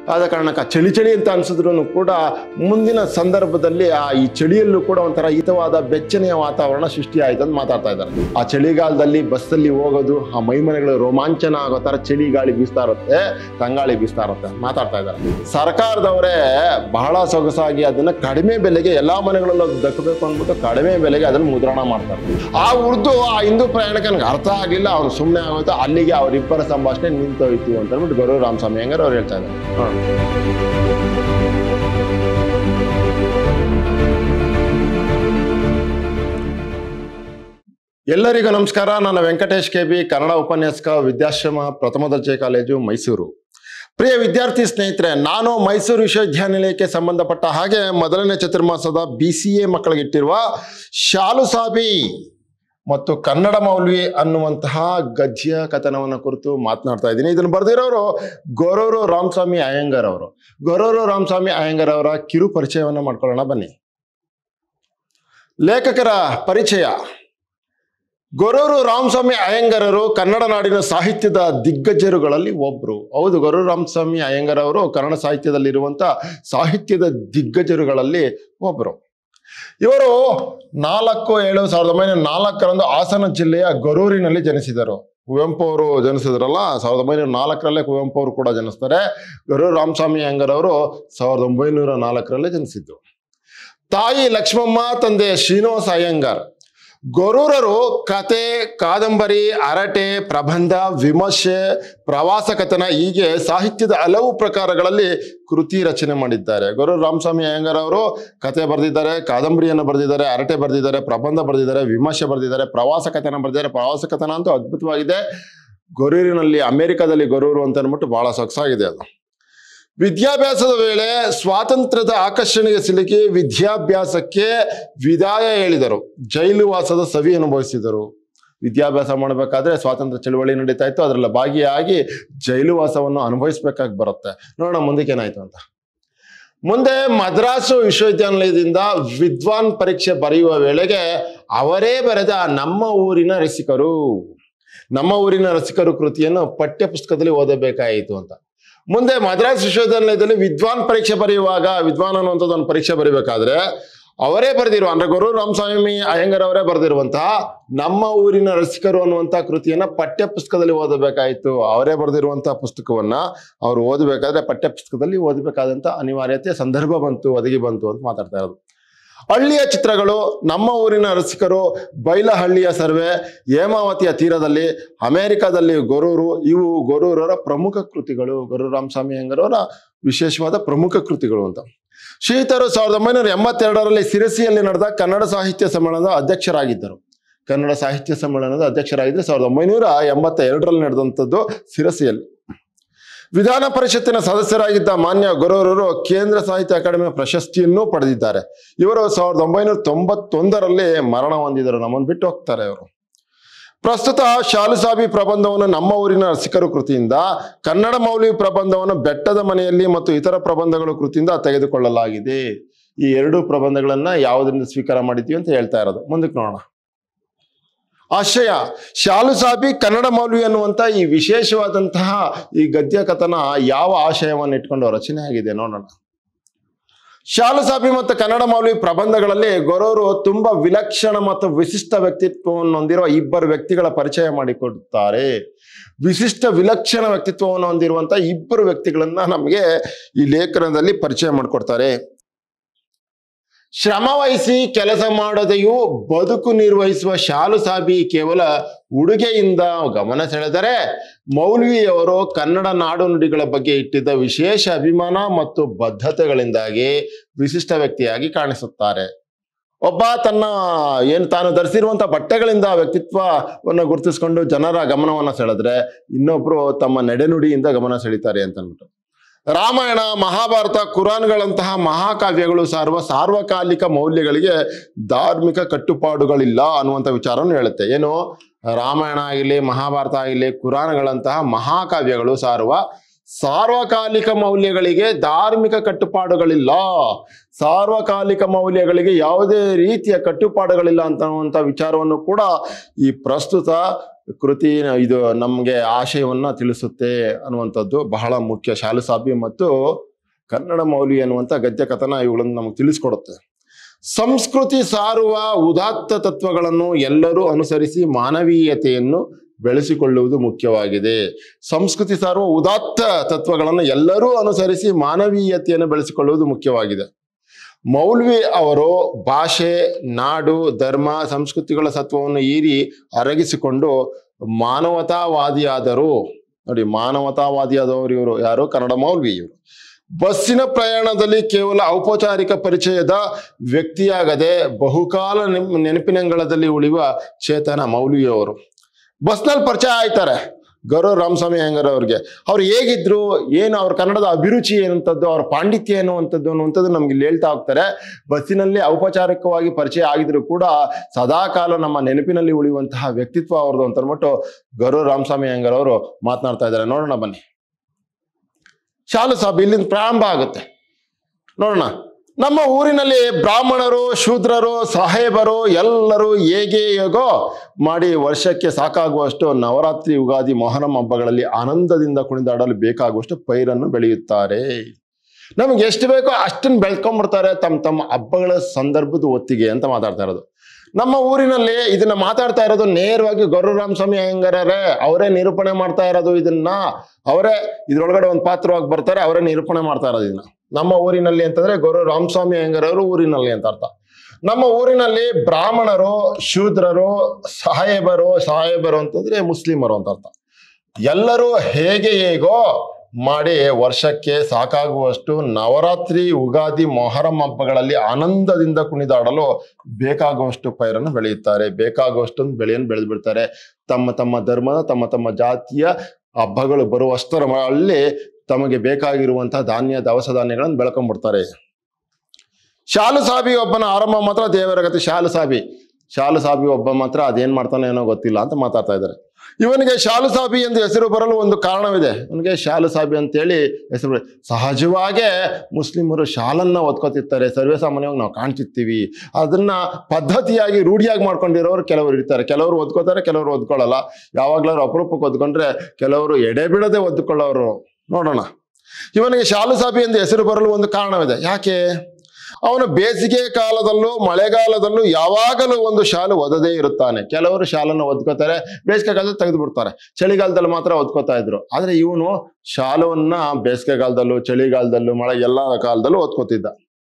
ಆದ ಕಾರಣಕ್ಕೆ ಆ ಚಳಿ ಚಳಿ ಅಂತ ಅನ್ಸಿದ್ರು ಕೂಡ ಮುಂದಿನ ಸಂದರ್ಭದಲ್ಲಿ ಆ ಈ ಚಳಿಯಲ್ಲೂ ಕೂಡ ಒಂಥರ ಹಿತವಾದ ಬೆಚ್ಚನೆಯ ವಾತಾವರಣ ಸೃಷ್ಟಿ ಆಯ್ತು ಅಂತ ಮಾತಾಡ್ತಾ ಇದ್ದಾರೆ ಆ ಚಳಿಗಾಲದಲ್ಲಿ ಬಸ್ಸಲ್ಲಿ ಹೋಗೋದು ಆ ಮೈಮನೆಗಳು ರೋಮಾಂಚನ ಆಗೋ ತರ ಚಳಿ ಗಾಳಿ ಬೀಸ್ತಾ ಇರುತ್ತೆ ತಂಗಾಳಿ ಬೀಸ್ತಾ ಇರುತ್ತೆ ಮಾತಾಡ್ತಾ ಇದ್ದಾರೆ ಸರ್ಕಾರದವರೇ ಬಹಳ ಸೊಗಸಾಗಿ ಅದನ್ನ ಕಡಿಮೆ ಬೆಲೆಗೆ ಎಲ್ಲಾ ಮನೆಗಳಲ್ಲೂ ಅದು ದಕ್ಕಬೇಕು ಅಂದ್ಬಿಟ್ಟು ಕಡಿಮೆ ಬೆಲೆಗೆ ಅದನ್ನ ಮುದ್ರಣ ಮಾಡ್ತಾರೆ ಆ ಉರ್ದು ಆ ಹಿಂದೂ ಪ್ರಯಾಣಕ್ಕೆ ನನಗೆ ಅರ್ಥ ಆಗ್ಲಿಲ್ಲ ಅವ್ನು ಸುಮ್ಮನೆ ಆಗೋಯ್ತು ಅಲ್ಲಿಗೆ ಅವರಿಬ್ಬರ ಸಂಭಾಷಣೆ ನಿಂತೋಯ್ತು ಅಂತ ಹೇಳ್ಬಿಟ್ಟು ಗೌರವ ರಾಮಸ್ವಾಮಿ ಹೆಂಗಾರ ಅವ್ರು ಹೇಳ್ತಾ ಇದ್ದಾರೆ ಹಾ. ಎಲ್ಲರಿಗೂ ನಮಸ್ಕಾರ ನಾನು ವೆಂಕಟೇಶ್ ಕೆ ಬಿ ಕನ್ನಡ ಉಪನ್ಯಾಸಕ ವಿದ್ಯಾಶ್ರಮ ಪ್ರಥಮ ದರ್ಜೆ ಕಾಲೇಜು ಮೈಸೂರು ಪ್ರಿಯ ವಿದ್ಯಾರ್ಥಿ ಸ್ನೇಹಿತರೆ ನಾನು ಮೈಸೂರು ವಿಶ್ವವಿದ್ಯಾನಿಲಯಕ್ಕೆ ಸಂಬಂಧಪಟ್ಟ ಹಾಗೆ ಮೊದಲನೇ ಚತುರ್ಮಾಸದ ಬಿ ಸಿ ಎ ಮಕ್ಕಳಿಗೆ ಇಟ್ಟಿರುವ ಶಾಲು ಸಾಬಿ ಮತ್ತು ಕನ್ನಡ ಮೌಲ್ವಿ ಅನ್ನುವಂತಹ ಗದ್ಯ ಕಥನವನ್ನು ಕುರಿತು ಮಾತನಾಡ್ತಾ ಇದ್ದೀನಿ ಇದನ್ನು ಬರೆದಿರೋರು ಗೊರೂರು ರಾಮಸ್ವಾಮಿ ಅಯ್ಯಂಗರ್ ಅವರು ಗೊರೂರು ರಾಮಸ್ವಾಮಿ ಅಯ್ಯಂಗರ್ ಅವರ ಕಿರು ಪರಿಚಯವನ್ನು ಮಾಡ್ಕೊಳ್ಳೋಣ ಬನ್ನಿ ಲೇಖಕರ ಪರಿಚಯ ಗೊರೂರು ರಾಮಸ್ವಾಮಿ ಅಯ್ಯಂಗರರು ಕನ್ನಡ ನಾಡಿನ ಸಾಹಿತ್ಯದ ದಿಗ್ಗಜರುಗಳಲ್ಲಿ ಒಬ್ರು ಹೌದು ಗೊರೂರು ರಾಮಸ್ವಾಮಿ ಅಯ್ಯಂಗರ್ ಅವರು ಕನ್ನಡ ಸಾಹಿತ್ಯದಲ್ಲಿರುವಂತ ಸಾಹಿತ್ಯದ ದಿಗ್ಗಜರುಗಳಲ್ಲಿ ಒಬ್ರು ಇವರು ನಾಲ್ಕು ಏಳು ಸಾವಿರದ ಒಂಬೈನೂರ ನಾಲ್ಕರಂದು ಹಾಸನ ಜಿಲ್ಲೆಯ ಗೊರೂರಿನಲ್ಲಿ ಜನಿಸಿದರು ಕುವೆಂಪು ಅವರು ಜನಿಸಿದ್ರಲ್ಲ ಸಾವಿರದ ಒಂಬೈನೂರ ನಾಲ್ಕರಲ್ಲೇ ಕುವೆಂಪು ಅವರು ಕೂಡ ಜನಿಸ್ತಾರೆ ಗೊರೂರು ರಾಮಸ್ವಾಮಿ ಅಯ್ಯಂಗರ್ ಅವರು ಸಾವಿರದ ಒಂಬೈನೂರ ನಾಲ್ಕರಲ್ಲೇ ಜನಿಸಿದ್ದು ತಾಯಿ ಲಕ್ಷ್ಮಮ್ಮ ತಂದೆ ಶ್ರೀನಿವಾಸ ಅಯ್ಯಂಗಾರ್ ಗೊರೂರರು ಕತೆ ಕಾದಂಬರಿ ಹರಟೆ ಪ್ರಬಂಧ ವಿಮರ್ಶೆ ಪ್ರವಾಸ ಕಥನ ಹೀಗೆ ಸಾಹಿತ್ಯದ ಹಲವು ಪ್ರಕಾರಗಳಲ್ಲಿ ಕೃತಿ ರಚನೆ ಮಾಡಿದ್ದಾರೆ ಗೊರೂರು ರಾಮಸ್ವಾಮಿ ಅಯ್ಯಂಗಾರ್ ಅವರು ಕತೆ ಬರೆದಿದ್ದಾರೆ ಕಾದಂಬರಿಯನ್ನು ಬರೆದಿದ್ದಾರೆ ಹರಟೆ ಬರೆದಿದ್ದಾರೆ ಪ್ರಬಂಧ ಬರೆದಿದ್ದಾರೆ ವಿಮರ್ಶೆ ಬರೆದಿದ್ದಾರೆ ಪ್ರವಾಸ ಕಥನ ಬರೆದಿದ್ದಾರೆ ಪ್ರವಾಸ ಕಥನ ಅಂತೂ ಅದ್ಭುತವಾಗಿದೆ ಗೊರೂರಿನಲ್ಲಿ ಅಮೆರಿಕದಲ್ಲಿ ಗೊರೂರು ಅಂತ ಅಂದ್ಬಿಟ್ಟು ಬಹಳ ಸೊಗಸಾಗಿದೆ ಅದು ವಿದ್ಯಾಭ್ಯಾಸದ ವೇಳೆ ಸ್ವಾತಂತ್ರ್ಯದ ಆಕರ್ಷಣೆಗೆ ಸಿಲುಕಿ ವಿದ್ಯಾಭ್ಯಾಸಕ್ಕೆ ವಿದಾಯ ಹೇಳಿದರು ಜೈಲು ವಾಸದ ಸವಿ ಅನುಭವಿಸಿದರು ವಿದ್ಯಾಭ್ಯಾಸ ಮಾಡಬೇಕಾದ್ರೆ ಸ್ವಾತಂತ್ರ್ಯ ಚಳವಳಿ ನಡೀತಾ ಇತ್ತು ಅದರಲ್ಲಿ ಭಾಗಿಯಾಗಿ ಜೈಲು ವಾಸವನ್ನು ಅನುಭವಿಸ್ಬೇಕಾಗಿ ಬರುತ್ತೆ ನೋಡೋಣ ಮುಂದಕ್ಕೆ ಏನಾಯ್ತು ಅಂತ ಮುಂದೆ ಮದ್ರಾಸು ವಿಶ್ವವಿದ್ಯಾನಿಲಯದಿಂದ ವಿದ್ವಾನ್ ಪರೀಕ್ಷೆ ಬರೆಯುವ ವೇಳೆಗೆ ಅವರೇ ಬರೆದ ನಮ್ಮ ಊರಿನ ರಸಿಕರು ನಮ್ಮ ಊರಿನ ರಸಿಕರು ಕೃತಿಯನ್ನು ಪಠ್ಯ ಪುಸ್ತಕದಲ್ಲಿ ಓದಬೇಕಾಯಿತು ಅಂತ ಮುಂದೆ ಮದ್ರಾಸ್ ವಿಶ್ವವಿದ್ಯಾನಿಲಯದಲ್ಲಿ ವಿದ್ವಾನ್ ಪರೀಕ್ಷೆ ಬರೆಯುವಾಗ ವಿದ್ವಾನ್ ಅನ್ನುವಂಥದ್ದು ಒಂದು ಪರೀಕ್ಷೆ ಬರೀಬೇಕಾದ್ರೆ ಅವರೇ ಬರೆದಿರುವ ಅಂದ್ರೆ ಗುರು ರಾಮಸ್ವಾಮಿ ಅಯ್ಯಂಗರ್ ಅವರೇ ಬರೆದಿರುವಂತಹ ನಮ್ಮ ಊರಿನ ರಸಿಕರು ಅನ್ನುವಂತಹ ಕೃತಿಯನ್ನ ಪಠ್ಯ ಪುಸ್ತಕದಲ್ಲಿ ಓದಬೇಕಾಯಿತು ಅವರೇ ಬರೆದಿರುವಂತಹ ಪುಸ್ತಕವನ್ನ ಅವರು ಓದಬೇಕಾದ್ರೆ ಪಠ್ಯ ಪುಸ್ತಕದಲ್ಲಿ ಓದಬೇಕಾದಂತ ಅನಿವಾರ್ಯತೆ ಸಂದರ್ಭ ಬಂತು ಒದಗಿ ಬಂತು ಅಂತ ಮಾತಾಡ್ತಾ ಇರೋದು ಹಳ್ಳಿಯ ಚಿತ್ರಗಳು ನಮ್ಮ ಊರಿನ ರಸಿಕರು ಬೈಲಹಳ್ಳಿಯ ಸರ್ವೆ ಹೇಮಾವತಿಯ ತೀರದಲ್ಲಿ ಅಮೆರಿಕದಲ್ಲಿ ಗೊರೂರು ಇವು ಗೊರೂರರ ಪ್ರಮುಖ ಕೃತಿಗಳು ಗೊರೂರು ರಾಮಸ್ವಾಮಿ ಅಯ್ಯಂಗರವರ ವಿಶೇಷವಾದ ಪ್ರಮುಖ ಕೃತಿಗಳು ಅಂತ ಶ್ರೀತರು ಸಾವಿರದ ಒಂಬೈನೂರ ಎಂಬತ್ತೆರಡರಲ್ಲಿ ಸಿರಸಿಯಲ್ಲಿ ನಡೆದ ಕನ್ನಡ ಸಾಹಿತ್ಯ ಸಮ್ಮೇಳನದ ಅಧ್ಯಕ್ಷರಾಗಿದ್ದರು ಕನ್ನಡ ಸಾಹಿತ್ಯ ಸಮ್ಮೇಳನದ ಅಧ್ಯಕ್ಷರಾಗಿದ್ದರೆ ಸಾವಿರದ ಒಂಬೈನೂರ ಎಂಬತ್ತ ಎರಡರಲ್ಲಿ ನಡೆದಂಥದ್ದು ಸಿರಸಿಯಲ್ಲಿ ವಿಧಾನ ಪರಿಷತ್ತಿನ ಸದಸ್ಯರಾಗಿದ್ದ ಮಾನ್ಯ ಗೊರೂರರು ಕೇಂದ್ರ ಸಾಹಿತ್ಯ ಅಕಾಡೆಮಿ ಪ್ರಶಸ್ತಿಯನ್ನೂ ಪಡೆದಿದ್ದಾರೆ ಇವರು ಸಾವಿರದ ಒಂಬೈನೂರ ತೊಂಬತ್ತೊಂದರಲ್ಲಿ ಮರಣ ಹೊಂದಿದರು ನಮ್ಮನ್ನು ಬಿಟ್ಟು ಹೋಗ್ತಾರೆ ಅವರು ಪ್ರಸ್ತುತ ಶಾಲುಸಾಬಿ ಪ್ರಬಂಧವನ್ನು ನಮ್ಮ ಊರಿನ ರಸಿಕರು ಕೃತಿಯಿಂದ ಕನ್ನಡ ಮೌಲ್ವಿ ಪ್ರಬಂಧವನ್ನು ಬೆಟ್ಟದ ಮನೆಯಲ್ಲಿ ಮತ್ತು ಇತರ ಪ್ರಬಂಧಗಳು ಕೃತಿಯಿಂದ ತೆಗೆದುಕೊಳ್ಳಲಾಗಿದೆ ಈ ಎರಡು ಪ್ರಬಂಧಗಳನ್ನ ಯಾವುದರಿಂದ ಸ್ವೀಕಾರ ಮಾಡಿದ್ವಿ ಅಂತ ಹೇಳ್ತಾ ಇರೋದು ಮುಂದಕ್ಕೆ ನೋಡೋಣ ಆಶಯ ಶಾಲುಸಾಬಿ ಕನ್ನಡ ಮೌಲ್ವಿ ಅನ್ನುವಂತ ಈ ವಿಶೇಷವಾದಂತಹ ಈ ಗದ್ಯ ಕಥನ ಯಾವ ಆಶಯವನ್ನು ಇಟ್ಕೊಂಡು ರಚನೆ ಆಗಿದೆ ನೋಡೋಣ ಶಾಲುಸಾಬಿ ಮತ್ತು ಕನ್ನಡ ಮೌಲ್ವಿ ಪ್ರಬಂಧಗಳಲ್ಲಿ ಗೊರವರು ತುಂಬಾ ವಿಲಕ್ಷಣ ಮತ್ತು ವಿಶಿಷ್ಟ ವ್ಯಕ್ತಿತ್ವವನ್ನು ಹೊಂದಿರುವ ಇಬ್ಬರು ವ್ಯಕ್ತಿಗಳ ಪರಿಚಯ ಮಾಡಿಕೊಡುತ್ತಾರೆ ವಿಶಿಷ್ಟ ವಿಲಕ್ಷಣ ವ್ಯಕ್ತಿತ್ವವನ್ನು ಹೊಂದಿರುವಂತಹ ಇಬ್ಬರು ವ್ಯಕ್ತಿಗಳನ್ನ ನಮಗೆ ಈ ಲೇಖನದಲ್ಲಿ ಪರಿಚಯ ಮಾಡಿಕೊಡ್ತಾರೆ ಶ್ರಮ ವಹಿಸಿ ಕೆಲಸ ಮಾಡದೆಯೂ ಬದುಕು ನಿರ್ವಹಿಸುವ ಶಾಲು ಸಾಬಿ ಕೇವಲ ಉಡುಗೆಯಿಂದ ಗಮನ ಸೆಳೆದರೆ ಮೌಲ್ವಿಯವರು ಕನ್ನಡ ನಾಡು ನುಡಿಗಳ ಬಗ್ಗೆ ಇಟ್ಟಿದ್ದ ವಿಶೇಷ ಅಭಿಮಾನ ಮತ್ತು ಬದ್ಧತೆಗಳಿಂದಾಗಿ ವಿಶಿಷ್ಟ ವ್ಯಕ್ತಿಯಾಗಿ ಕಾಣಿಸುತ್ತಾರೆ ಒಬ್ಬ ತನ್ನ ಏನು ತಾನು ಧರಿಸಿರುವಂತ ಬಟ್ಟೆಗಳಿಂದ ವ್ಯಕ್ತಿತ್ವವನ್ನು ಗುರುತಿಸಿಕೊಂಡು ಜನರ ಗಮನವನ್ನ ಸೆಳೆದ್ರೆ ಇನ್ನೊಬ್ರು ತಮ್ಮ ನಡೆನುಡಿಯಿಂದ ಗಮನ ಸೆಳೀತಾರೆ ಅಂತ ಅಂದ್ಬಿಟ್ಟು ರಾಮಾಯಣ ಮಹಾಭಾರತ ಕುರಾನ್ಗಳಂತಹ ಮಹಾಕಾವ್ಯಗಳು ಸಾರುವ ಸಾರ್ವಕಾಲಿಕ ಮೌಲ್ಯಗಳಿಗೆ ಧಾರ್ಮಿಕ ಕಟ್ಟುಪಾಡುಗಳಿಲ್ಲ ಅನ್ನುವಂಥ ವಿಚಾರವನ್ನು ಹೇಳುತ್ತೆ ಏನು ರಾಮಾಯಣ ಆಗಿರಲಿ ಮಹಾಭಾರತ ಆಗಿರಲಿ ಕುರಾನ್ಗಳಂತಹ ಮಹಾಕಾವ್ಯಗಳು ಸಾರುವ ಸಾರ್ವಕಾಲಿಕ ಮೌಲ್ಯಗಳಿಗೆ ಧಾರ್ಮಿಕ ಕಟ್ಟುಪಾಡುಗಳಿಲ್ಲ ಸಾರ್ವಕಾಲಿಕ ಮೌಲ್ಯಗಳಿಗೆ ಯಾವುದೇ ರೀತಿಯ ಕಟ್ಟುಪಾಡುಗಳಿಲ್ಲ ಅಂತನ್ನುವಂಥ ವಿಚಾರವನ್ನು ಕೂಡ ಈ ಪ್ರಸ್ತುತ ಕೃತಿ ಇದು ನಮಗೆ ಆಶಯವನ್ನ ತಿಳಿಸುತ್ತೆ ಅನ್ನುವಂಥದ್ದು ಬಹಳ ಮುಖ್ಯ ಶಾಲುಸಾಬಿ ಮತ್ತು ಕನ್ನಡ ಮೌಲ್ಯ ಅನ್ನುವಂಥ ಗದ್ಯ ಕಥನ ಇವುಗಳನ್ನು ನಮಗೆ ತಿಳಿಸ್ಕೊಡುತ್ತೆ ಸಂಸ್ಕೃತಿ ಸಾರುವ ಉದಾತ್ತ ತತ್ವಗಳನ್ನು ಎಲ್ಲರೂ ಅನುಸರಿಸಿ ಮಾನವೀಯತೆಯನ್ನು ಬೆಳೆಸಿಕೊಳ್ಳುವುದು ಮುಖ್ಯವಾಗಿದೆ ಸಂಸ್ಕೃತಿ ಸಾರುವ ಉದಾತ್ತ ತತ್ವಗಳನ್ನು ಎಲ್ಲರೂ ಅನುಸರಿಸಿ ಮಾನವೀಯತೆಯನ್ನು ಬೆಳೆಸಿಕೊಳ್ಳುವುದು ಮುಖ್ಯವಾಗಿದೆ ಮೌಲ್ವಿ ಅವರು ಭಾಷೆ ನಾಡು ಧರ್ಮ ಸಂಸ್ಕೃತಿಗಳ ಸತ್ವವನ್ನು ಹೀರಿ ಅರಗಿಸಿಕೊಂಡು ಮಾನವತಾವಾದಿಯಾದರು ನೋಡಿ ಮಾನವತಾವಾದಿಯಾದವರು ಇವರು ಯಾರು ಕನ್ನಡ ಮೌಲ್ವಿ ಇವರು ಬಸ್ಸಿನ ಪ್ರಯಾಣದಲ್ಲಿ ಕೇವಲ ಔಪಚಾರಿಕ ಪರಿಚಯದ ವ್ಯಕ್ತಿಯಾಗದೆ ಬಹುಕಾಲ ನೆನ್- ನೆನಪಿನಂಗಳದಲ್ಲಿ ಉಳಿಯುವ ಚೇತನ ಮೌಲ್ವಿಯವರು ಬಸ್ನಲ್ಲಿ ಪರಿಚಯ ಆಯ್ತಾರೆ ಗೌರವ್ ರಾಮಸ್ವಾಮಿ ಅಯ್ಯಂಗಾರ್ ಅವ್ರಿಗೆ ಅವ್ರು ಹೇಗಿದ್ರು ಏನು ಅವ್ರ ಕನ್ನಡದ ಅಭಿರುಚಿ ಏನಂತದ್ದು ಅವ್ರ ಪಾಂಡಿತ್ಯ ಅನ್ನುವಂಥದ್ದು ಅನ್ನುವಂಥದ್ದು ನಮ್ಗೆ ಇಲ್ಲಿ ಹೇಳ್ತಾ ಹೋಗ್ತಾರೆ ಬಸ್ಸಿನಲ್ಲಿ ಔಪಚಾರಿಕವಾಗಿ ಪರಿಚಯ ಆಗಿದ್ರು ಕೂಡ ಸದಾಕಾಲ ನಮ್ಮ ನೆನಪಿನಲ್ಲಿ ಉಳಿಯುವಂತಹ ವ್ಯಕ್ತಿತ್ವ ಅವ್ರದ್ದು ಅಂತ ಅಂದ್ಬಿಟ್ಟು ಗೌರವ್ ರಾಮಸ್ವಾಮಿ ಅಯ್ಯಂಗಾರ್ ಅವರು ಮಾತನಾಡ್ತಾ ಇದ್ದಾರೆ ನೋಡೋಣ ಬನ್ನಿ ಶಾಲು ಸಾಬ್ ಇಲ್ಲಿಂದ ಪ್ರಾರಂಭ ಆಗುತ್ತೆ ನೋಡೋಣ ನಮ್ಮ ಊರಿನಲ್ಲಿ ಬ್ರಾಹ್ಮಣರು ಶೂದ್ರರು ಸಾಹೇಬರು ಎಲ್ಲರೂ ಹೇಗೆ ಹೇಗೋ ಮಾಡಿ ವರ್ಷಕ್ಕೆ ಸಾಕಾಗುವಷ್ಟು ನವರಾತ್ರಿ ಯುಗಾದಿ ಮೊಹರಂ ಹಬ್ಬಗಳಲ್ಲಿ ಆನಂದದಿಂದ ಕುಣಿದಾಡಲು ಬೇಕಾಗುವಷ್ಟು ಪೈರನ್ನು ಬೆಳೆಯುತ್ತಾರೆ ನಮ್ಗೆ ಎಷ್ಟು ಬೇಕೋ ಅಷ್ಟನ್ನು ಬೆಳ್ಕೊಂಡ್ಬಿಡ್ತಾರೆ ತಮ್ಮ ತಮ್ಮ ಹಬ್ಬಗಳ ಸಂದರ್ಭದ ಹೊತ್ತಿಗೆ ಅಂತ ಮಾತಾಡ್ತಾ ಇರೋದು ನಮ್ಮ ಊರಿನಲ್ಲಿ ಇದನ್ನ ಮಾತಾಡ್ತಾ ಇರೋದು ನೇರವಾಗಿ ಗೌರವ್ ಸ್ವಾಮಿ ಅಯ್ಯಂಗಾರರೇ ಅವರೇ ನಿರೂಪಣೆ ಮಾಡ್ತಾ ಇರೋದು ಇದನ್ನ ಅವರೇ ಇದ್ರೊಳಗಡೆ ಒಂದು ಪಾತ್ರವಾಗಿ ಬರ್ತಾರೆ ಅವರೇ ನಿರೂಪಣೆ ಮಾಡ್ತಾ ಇರೋದು ಇದನ್ನ ನಮ್ಮ ಊರಿನಲ್ಲಿ ಅಂತಂದ್ರೆ ಗೌರವ್ ರಾಮಸ್ವಾಮಿ ಅಯ್ಯಂಗಾರ್ ಅವರು ಊರಿನಲ್ಲಿ ಅಂತ ಅರ್ಥ ನಮ್ಮ ಊರಿನಲ್ಲಿ ಬ್ರಾಹ್ಮಣರು ಶೂದ್ರರು ಸಾಹೇಬರು ಸಾಹೇಬರು ಅಂತಂದ್ರೆ ಮುಸ್ಲಿಮರು ಅಂತ ಅರ್ಥ ಎಲ್ಲರೂ ಹೇಗೆ ಹೇಗೋ ಮಾಡಿ ವರ್ಷಕ್ಕೆ ಸಾಕಾಗುವಷ್ಟು ನವರಾತ್ರಿ ಉಗಾದಿ ಮೊಹರಂ ಹಬ್ಬಗಳಲ್ಲಿ ಆನಂದದಿಂದ ಕುಣಿದಾಡಲು ಬೇಕಾಗುವಷ್ಟು ಪೈರನ್ನು ಬೆಳೆಯುತ್ತಾರೆ ಬೇಕಾಗುವಷ್ಟು ಬೆಳೆಯನ್ನು ಬೆಳೆದು ಬಿಡ್ತಾರೆ ತಮ್ಮ ತಮ್ಮ ಧರ್ಮದ ತಮ್ಮ ತಮ್ಮ ಜಾತಿಯ ಹಬ್ಬಗಳು ಬರುವಷ್ಟರ ಅಲ್ಲಿ ತಮಗೆ ಬೇಕಾಗಿರುವಂತಹ ಧಾನ್ಯ ದವಸ ಧಾನ್ಯಗಳನ್ನು ಬೆಳ್ಕೊಂಡ್ಬಿಡ್ತಾರೆ ಶಾಲು ಸಾಬಿ ಒಬ್ಬನ ಆರಂಭ ಮಾತ್ರ ದೇವರ ಗತಿ ಶಾಲು ಸಾಬಿ ಶಾಲು ಸಾಬಿ ಒಬ್ಬ ಮಾತ್ರ ಅದೇನ್ ಮಾಡ್ತಾನೆ ಏನೋ ಗೊತ್ತಿಲ್ಲ ಅಂತ ಮಾತಾಡ್ತಾ ಇದ್ದಾರೆ ಇವನಿಗೆ ಶಾಲು ಸಾಬಿ ಎಂದು ಹೆಸರು ಬರಲು ಒಂದು ಕಾರಣವಿದೆ ಇವನಿಗೆ ಶಾಲು ಸಾಬಿ ಅಂತೇಳಿ ಹೆಸರು ಬರ- ಸಹಜವಾಗೇ ಮುಸ್ಲಿಮರು ಶಾಲನ್ನ ಓದ್ಕೋತಿರ್ತಾರೆ ಸರ್ವೇ ಸಾಮಾನ್ಯವಾಗಿ ನಾವು ಕಾಣ್ತಿರ್ತೀವಿ ಅದನ್ನ ಪದ್ಧತಿಯಾಗಿ ರೂಢಿಯಾಗಿ ಮಾಡ್ಕೊಂಡಿರೋರು ಕೆಲವರು ಇರ್ತಾರೆ ಕೆಲವರು ಓದ್ಕೋತಾರೆ ಕೆಲವರು ಓದ್ಕೊಳ್ಳಲ್ಲ ಯಾವಾಗ್ಲಾದ್ರು ಅಪರೂಪಕ್ಕೆ ಓದ್ಕೊಂಡ್ರೆ ಕೆಲವರು ಎಡೆ ಬಿಡದೆ ಓದ್ಕೊಳ್ಳೋರು ನೋಡೋಣ ಇವನಿಗೆ ಶಾಲು ಸಾಬಿ ಎಂದು ಹೆಸರು ಬರಲು ಒಂದು ಕಾರಣವಿದೆ ಯಾಕೆ ಅವನು ಬೇಸಿಗೆ ಕಾಲದಲ್ಲೂ ಮಳೆಗಾಲದಲ್ಲೂ ಯಾವಾಗಲೂ ಒಂದು ಶಾಲು ಒದದೇ ಇರುತ್ತಾನೆ ಕೆಲವರು ಶಾಲನ್ನು ಒದ್ಕೋತಾರೆ ಬೇಸಿಗೆ ಕಾಲದಲ್ಲಿ ತೆಗೆದು ಬಿಡ್ತಾರೆ ಚಳಿಗಾಲದಲ್ಲಿ ಮಾತ್ರ ಒದ್ಕೋತಾ ಇದ್ರು ಆದ್ರೆ ಇವನು ಶಾಲವನ್ನ ಬೇಸಿಗೆಗಾಲದಲ್ಲೂ ಚಳಿಗಾಲದಲ್ಲೂ ಮಳೆ ಎಲ್ಲ ಕಾಲದಲ್ಲೂ ಓದ್ಕೋತಿದ್ದ